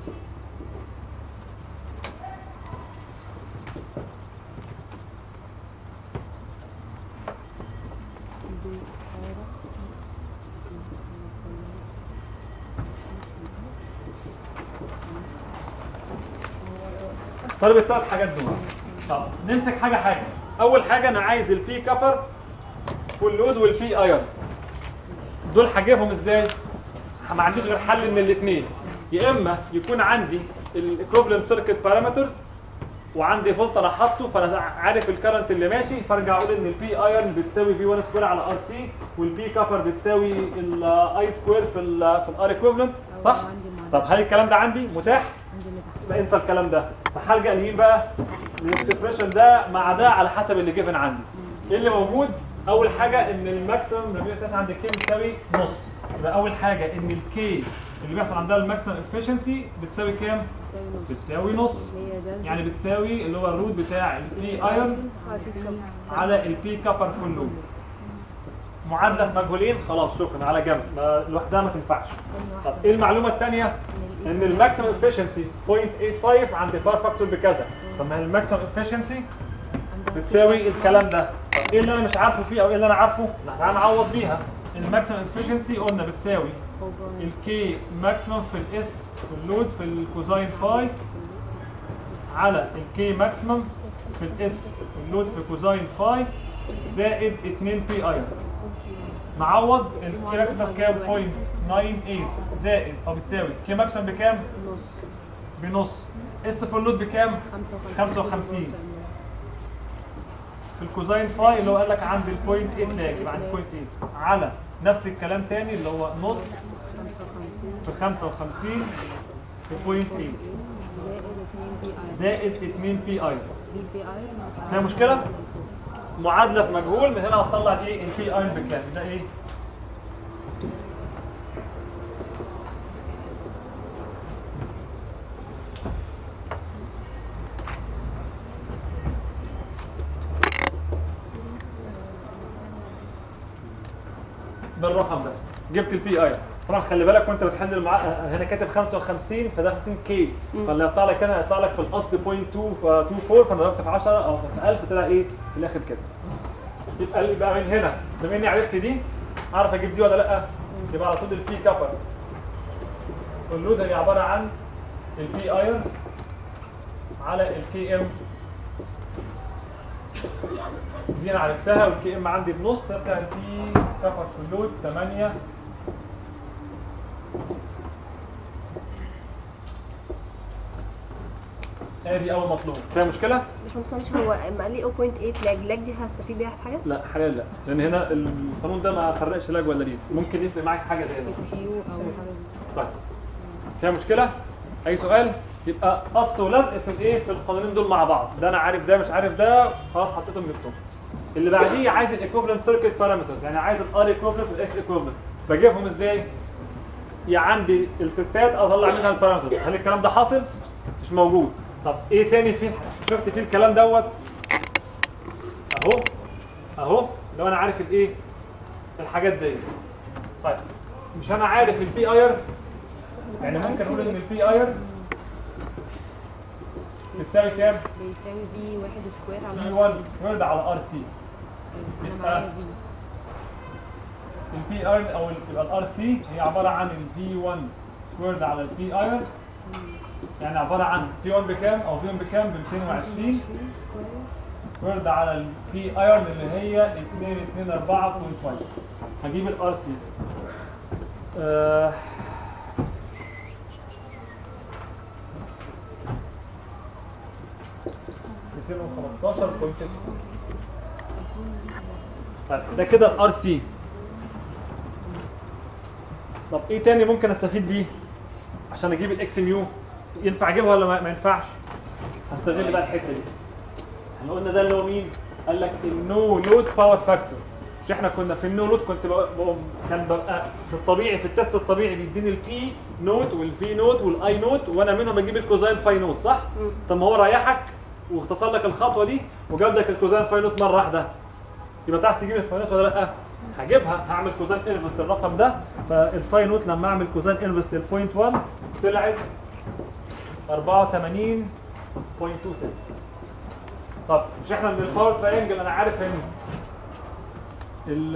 طالب الثلاث حاجات دول طب نمسك حاجه حاجه اول حاجه انا عايز البي كابر فول لود والبي ايرن دول هجيبهم ازاي ما عنديش غير حل من الاثنين يا اما يكون عندي الايكوفالنت سيركت بارامترز وعندي فولت انا حاطه فانا عارف الكرنت اللي ماشي فارجع اقول ان البي ايرن بتساوي في 1 سكوير على ار سي والبي كابر بتساوي الاي سكوير في ال في الار ايكوفالنت صح؟ طب هل الكلام ده عندي متاح؟ يبقى انسى الكلام ده فهلجا لمين بقى؟ للاكسبريشن ده مع ده على حسب اللي جيفن عندي ايه اللي موجود؟ اول حاجه ان الماكسيمم ريفيو تيست عند الكي بتساوي نص يبقى اول حاجه ان الكي اللي بيحصل عندها الماكسيمم افشنسي بتساوي كام؟ بتساوي نص يعني بتساوي اللي هو الروت بتاع البي ايرون على البي كابر فول لوب معادله في مجهولين خلاص شكرا على جنب ما لوحدها ما تنفعش طب ايه المعلومه الثانيه ان الماكسيمم افشنسي 0.85 عند باور فاكتور بكذا طب ما الماكسيمم افشنسي بتساوي الكلام ده طب ايه اللي انا مش عارفه فيه او ايه اللي انا عارفه لا تعالى نعوض بيها الماكسيمم افشنسي قلنا بتساوي الكي ماكسيمم في الاس في اللود في الكوزاين فاي على الكي ماكسيمم في الاس في اللود في كوزاين فاي زائد 2 بي ايرون نعوض الكي ماكسيمم بكام 0.98 زائد او بتساوي كي ماكسيمم بكام بنص اس في اللود بكام 55 في الكوزاين فاي اللي هو قال لك عند البوينت 8 لاج يبقى عند البوينت 8 على نفس الكلام تاني اللي هو نص في 55 في بوينت 8 زائد 2 بي اي زائد 2 بي اي بي بي اي فيها مشكلة؟ معادلة في مجهول من هنا هتطلع ايه البي اي بكام ده ايه؟ بالرقم ده جبت البي اي طبعا خلي بالك وانت بتحل المع... هنا كاتب 55 فده 50 كي فاللي هيطلع لك هنا هيطلع لك في الاصل 0.224 فانا ضربت في 10 او في 1000 طلع ايه في الاخر كده يبقى يبقى من هنا بما اني عرفت دي اعرف اجيب دي ولا لا يبقى على طول البي كابر واللود هي عباره عن البي ايرون على الكي ام دي انا عرفتها والكي ام عندي بنص ده بتاع البي كابر في اللود 8 ادي اول مطلوب فيها مشكله؟ مش مقصودش هو اما قال لي 0.8 لاج لاج دي هستفيد بيها في حاجه؟ لا حاليا لا لان هنا القانون ده ما فرقش لاج ولا ليد ممكن يفرق معاك حاجه زي ده كيو او حاجه طيب فيها مشكله اي سؤال يبقى قص ولزق في الايه في القانونين دول مع بعض ده انا عارف ده مش عارف ده خلاص حطيتهم جبتهم اللي بعديه عايز الايكوفالنت سيركت بارامترز يعني عايز الار ايكوفالنت والاكس ايكوفالنت بجيبهم ازاي يا عندي التستات اطلع منها البارامترز هل الكلام ده حاصل مش موجود طب ايه تاني في شفت فيه الكلام دوت اهو اهو لو انا عارف الايه الحاجات دي طيب مش انا عارف البي اير يعني ممكن اقول ان البي اير بتساوي كام؟ بيساوي في واحد سكوير على بي ار 1 سي سكويرد على ار سي انا يبقى- معايا في البي ايرن او ال- يبقى الار سي هي عباره عن البي 1 سكويرد على البي ايرن يعني عباره عن بي 1 بكام او في 1 بكام ب 220 سكوير سكويرد على البي ايرن اللي هي 224.5 هجيب الار سي طيب ده كده الار سي طب ايه تاني ممكن استفيد بيه عشان اجيب الاكس ميو ينفع اجيبها ولا ما ما ينفعش هستغل بقى الحته دي احنا قلنا ده اللي هو مين قال لك النو لود باور فاكتور مش احنا كنا في النو لود كنت بقى بقى كان ببقى في الطبيعي في التست الطبيعي بيديني البي نوت والفي نوت والاي نوت وانا منهم بجيب الكوزاين فاي نوت صح؟ طب ما هو ريحك واختصر لك الخطوه دي وجاب لك الكوزاين فاي نوت مره واحده يبقى تعرف تجيب الفاي نوت ولا لا؟ هجيبها هعمل كوزاين انفست للرقم ده فالفاي نوت لما اعمل كوزاين انفست للبوينت 1 طلعت 84.26 طب مش احنا من الباور تراينجل انا عارف ان ال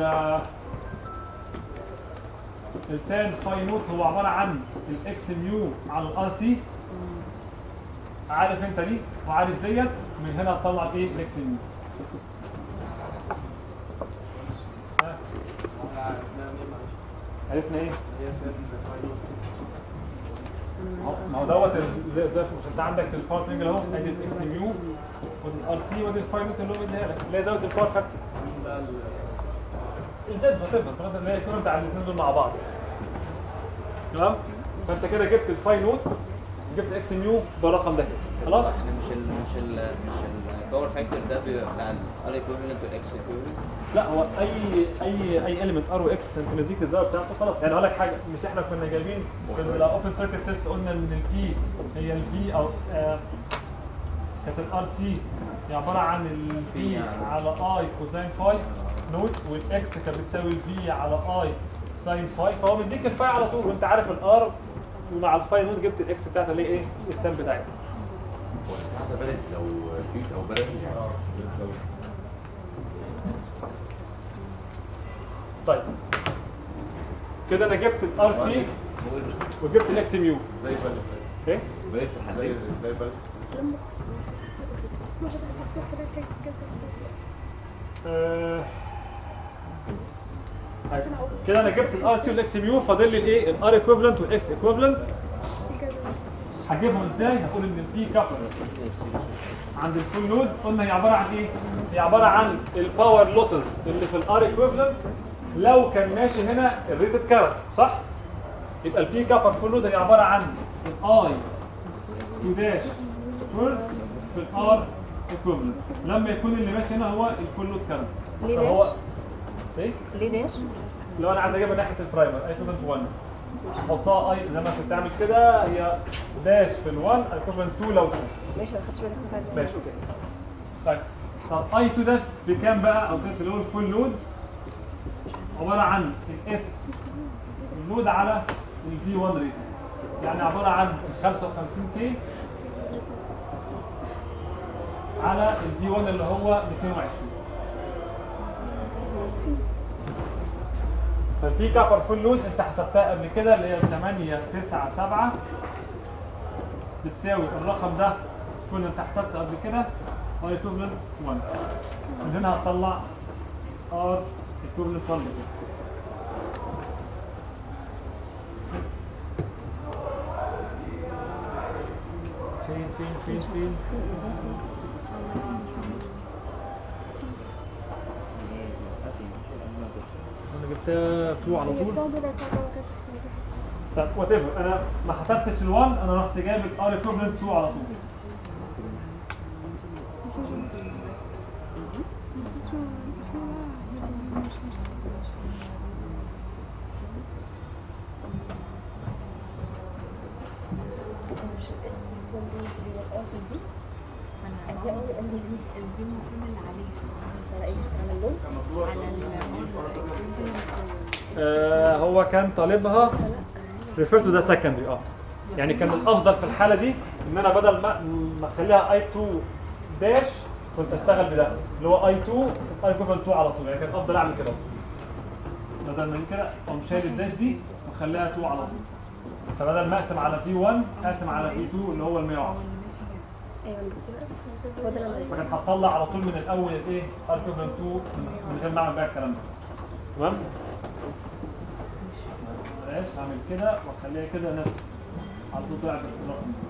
التان فاي نوت هو عباره عن الاكس ميو على الار سي عارف انت دي وعارف ديت من هنا هتطلع ايه الاكس ميو ها؟ عرفنا ايه؟ ما هو دوت ال- زي زي مش انت عندك الباور ترينجل اهو ادي الاكس ميو ودي الار سي ودي الفاي نوت اللي هو مديها لك اللي هي زاويه الباور فاكتور الزد وات اللي هي الكورنت على الاثنين دول مع بعض تمام فانت كده جبت الفاي نوت جبت اكس ميو بالرقم ده كده خلاص احنا مش ال مش ال مش الباور فاكتور ده بيبقى بتاع الار ايكوفالنت والاكس ايكوفالنت لا هو اي اي اي اليمنت ار واكس انت مزيك الزاويه بتاعته خلاص يعني هقول لك حاجه مش احنا كنا جايبين في الاوبن سيركت تيست قلنا ان البي هي الفي او آه كانت الار سي هي عباره عن الفي على اي كوزين فاي نوت والاكس كانت بتساوي الفي على اي ساين فاي فهو مديك الفاي على طول وانت عارف الار ومع الفاي نوت جبت الاكس بتاعتها اللي هي ايه التان بتاعتها حسب بلد لو سيس او بلد يعني طيب كده انا جبت الار سي وجبت الاكس ميو ازاي بلد ايه بلاش في ازاي الحديد ازاي بلد آه، طيب، كده انا جبت الار سي والاكس ميو فاضل لي الايه الار ايكوفالنت والاكس ايكوفالنت هجيبهم ازاي؟ هقول ان البي كابر عند الفول لود قلنا هي عباره عن ايه؟ هي عباره عن الباور لوسز اللي في الار ايكويفالنت لو كان ماشي هنا الريتد كارت صح؟ يبقى البي كابر فول لود هي عباره عن الاي 2 داش سكوير في الار ايكويفالنت لما يكون اللي ماشي هنا هو الفول لود كارت ليه فهو داش؟ ايه؟ ليه داش؟ لو انا عايز اجيبها ناحيه البرايمر ايكوفلنت 1 احطها اي زي ما كنت اعمل كده هي داش في ال1 ايكوفلنت 2 لو ماشي ما خدتش بالك من حاجه ماشي اوكي طيب طب اي 2 داش بكام بقى او كده اللي هو الفول لود عباره عن الاس اللود على الفي 1 ريت يعني عباره عن 55 كي على الفي 1 اللي هو 220 فالبي كابر فول لود انت حسبتها قبل كده اللي هي 8 9 7 بتساوي الرقم ده كنا انت حسبته قبل كده ار ايكوفلنت 1 من هنا هتطلع ار ايكوفلنت 1 فين فين فين فين انا جبتها 2 على طول طب وات ايفر انا ما حسبتش ال1 انا رحت جايب الار ايكوفلنت 2 على طول آه هو كان طالبها refer to the secondary اه يعني كان الافضل في الحاله دي ان انا بدل ما ما اخليها اي 2 داش كنت اشتغل بده اللي هو اي 2 اي ايكوفال 2 على طول يعني كان افضل اعمل كده بدل ما كده اقوم شايل الداش دي واخليها 2 على طول فبدل ما اقسم على في 1 اقسم على في 2 اللي هو ال 110 ايوه بس هو ده اللي أنا- فكانت هتطلع على طول من الاول الايه ار ايكوفال 2 من من غير ما اعمل بقى الكلام ده تمام بلاش هعمل كده واخليها كده انا على طول طلعت الرقم ده.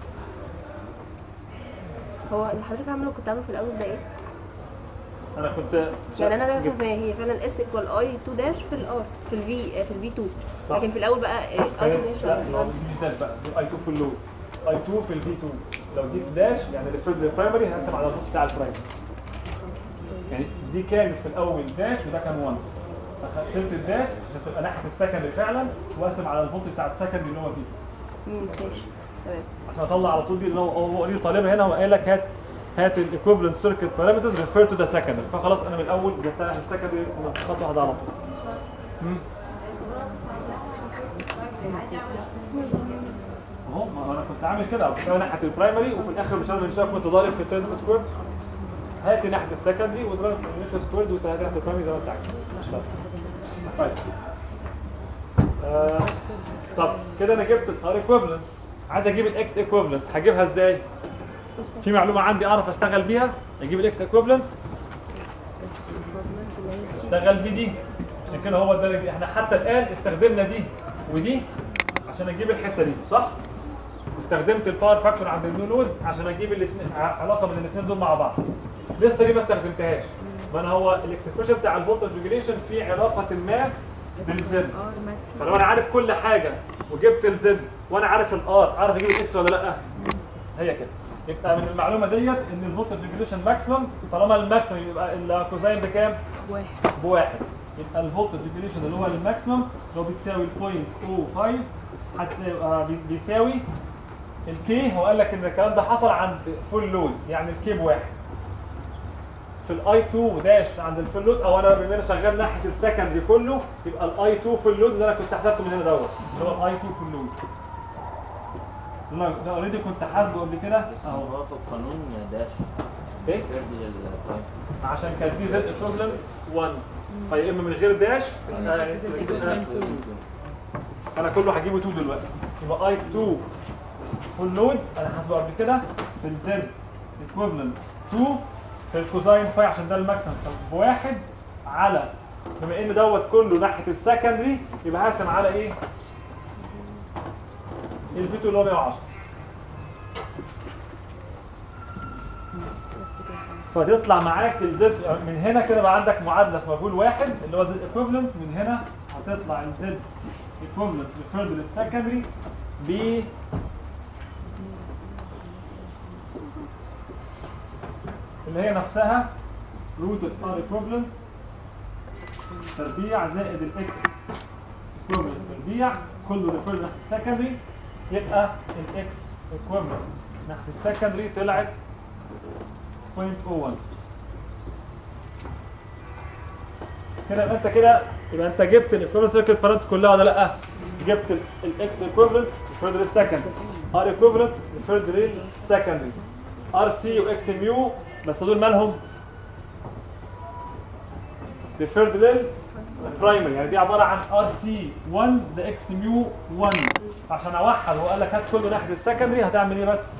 هو اللي حضرتك عامله كنت عامله في الاول ده ايه؟ انا كنت يعني انا جبت- فاهمه هي فعلا اس ايكوال اي 2 داش في الار في الفي في الفي 2 صح. لكن في الاول بقى اي 2 داش لا ما هو مش داش بقى دي اي 2 في اللود اي 2 في الفي 2 لو دي داش يعني ريفيرد للبرايمري هقسم على النص بتاع البرايمري يعني دي كانت في الاول داش وده كان 1 فشلت الداش عشان تبقى ناحيه السكندري فعلا واقسم على الفولت بتاع السكندري اللي هو فيه مم، ماشي تمام عشان اطلع على طول دي اللي هو هو ليه طالبها هنا هو قايل لك هات هات الايكوفلنت سيركت بارامترز ريفير تو ذا سكندري فخلاص انا من الاول جبتها في السكندري خطوه واحده على طول مم. اهو ما انا كنت عامل كده كنت عامل ناحيه البرايمري وفي الاخر مش انا من شويه كنت ضارب في الترانس سكوير هات ناحيه السكندري واضرب في الانيشال سكوير وتهات ناحيه البرايمري زي ما انت عايز مش بس طيب آه طب كده انا جبت الار ايكوفلنت عايز اجيب الاكس ايكوفلنت هجيبها ازاي؟ في معلومه عندي اعرف اشتغل بيها اجيب الاكس ايكوفلنت اشتغل بيه دي عشان كده هو ده اللي- احنا حتى الان استخدمنا دي ودي عشان اجيب الحته دي صح؟ واستخدمت الباور فاكتور عند النو لود عشان اجيب الاثنين علاقه بين الاثنين دول مع بعض لسه دي ما استخدمتهاش ما انا هو الاكسبريشن بتاع الفولتج ريجوليشن في علاقه ما بالزد فلو انا عارف كل حاجه وجبت الزد وانا عارف الار اعرف اجيب الاكس ولا لا هي كده يبقى من المعلومه ديت ان الفولتج ريجوليشن ماكسيمم طالما الماكسيمم يبقى الكوزاين بكام؟ واحد بواحد يبقى الفولتج ريجوليشن اللي هو الماكسيمم اللي هو بتساوي 0.05 هتساوي آه، بي- بيساوي الكي هو قال لك ان الكلام ده حصل عند فول لود يعني الكي بواحد في الاي 2 داش عند الفول لود او انا بما انا شغال ناحيه السكندري كله يبقى الاي 2 فول لود اللي انا كنت حسبته من هنا دوت اللي هو الاي 2 فول لود ده اوريدي كنت حاسبه قبل كده بس اهو هو في القانون داش ايه ريفيرد للبرايم عشان كانت دي زد ايكوفلنت 1 فيا اما من غير داش تبقى تبقى- انا كله هجيبه 2 دلوقتي يبقى اي 2 فول لود انا حاسبه قبل كده في الزد ايكوفلنت 2 في الكوزاين فاي عشان ده الماكسيمم بواحد على بما ان دوت كله ناحيه السكندري يبقى هقسم على ايه؟ الفي 2 اللي هو 110 فتطلع معاك الزد من هنا كده بقى عندك معادله في مجهول واحد اللي هو زد ايكويفالنت من هنا هتطلع الزد ايكويفالنت ريفيرد للسكندري ب اللي هي نفسها روت ار ايكويفالنت تربيع زائد الاكس ايكويفالنت تربيع كله ريفيرد ناحيه السكندري يبقى الاكس ايكويفالنت ناحيه السكندري طلعت 0.01 كده يبقى انت كده يبقى انت جبت الايكويفالنت سيركت بارامترز كلها ولا لا؟ جبت الاكس ايكويفالنت ريفيرد للسكند ار ايكويفالنت ريفيرد للسكندري ار سي واكس ميو بس دول مالهم؟ ريفيرد للبرايمري يعني دي عباره عن ار سي 1 ده اكس ميو 1 عشان اوحد هو قال لك هات كله ناحيه السكندري هتعمل ايه بس؟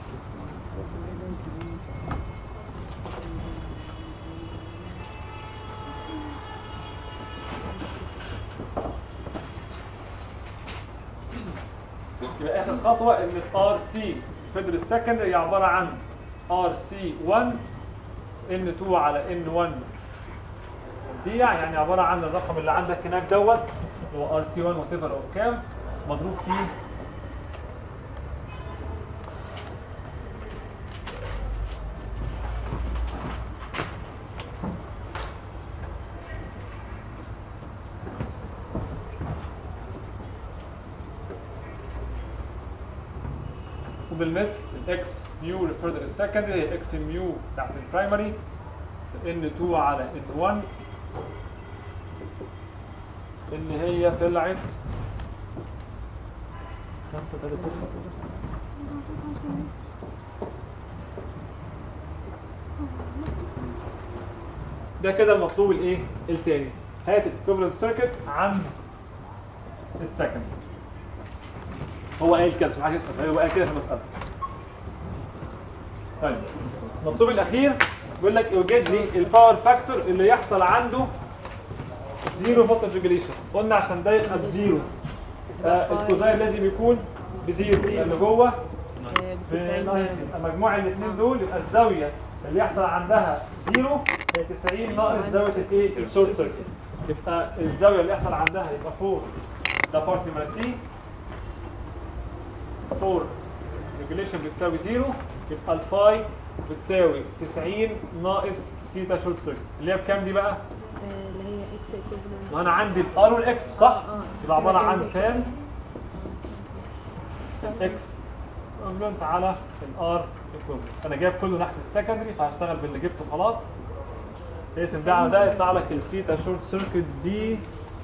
يبقى اخر خطوه ان الار سي فيدر السكندري هي عباره عن ار سي 1 ان 2 على ان 1 تربيع يعني عباره عن الرقم اللي عندك هناك دوت اللي هو ار سي 1 وات ايفر او كام مضروب فيه وبالمثل الاكس ميو ريفيرد للسكندري هي اكس ميو بتاعت البرايمري ان 2 على ان 1 اللي هي طلعت 5 3 6 ده كده المطلوب الايه التاني هات الايكوفالنت سيركت عن السكند هو قايل كده مش حاجه يسال هو قايل كده في المساله طيب المطلوب الاخير بيقول لك اوجد لي الباور فاكتور اللي يحصل عنده زيرو فولتج ريجوليشن قلنا عشان ده يبقى بزيرو آه الكوزاير لازم يكون بزيرو لان جوه ب 90 يبقى مجموع الاثنين دول يبقى الزاويه اللي يحصل عندها زيرو هي 90 ناقص زاويه الايه الشورت سيركت يبقى الزاويه اللي يحصل عندها يبقى 4 ده بارت نمره سي 4 ريجوليشن بتساوي زيرو يبقى الفاي بتساوي 90 ناقص سيتا شورت سيركت اللي هي بكام دي بقى؟ اللي هي اكس ايكوالز وانا عندي الار والاكس صح؟ آه. يبقى عباره عن تبقى كام؟ اكس ايكوفلنت على الار ايكوفلنت انا جايب كله ناحيه السكندري فهشتغل باللي جبته خلاص اقسم ده على ده يطلع لك السيتا شورت سيركت دي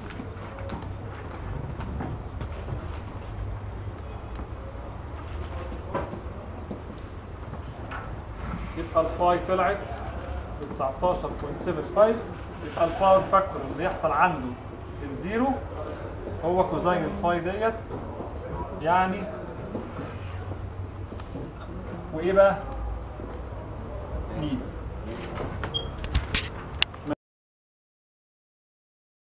يبقى الفاي طلعت ب 19.75 يبقى الباور فاكتور اللي يحصل عنده الزيرو هو كوزين الفاي ديت يعني وايه بقى؟ ليد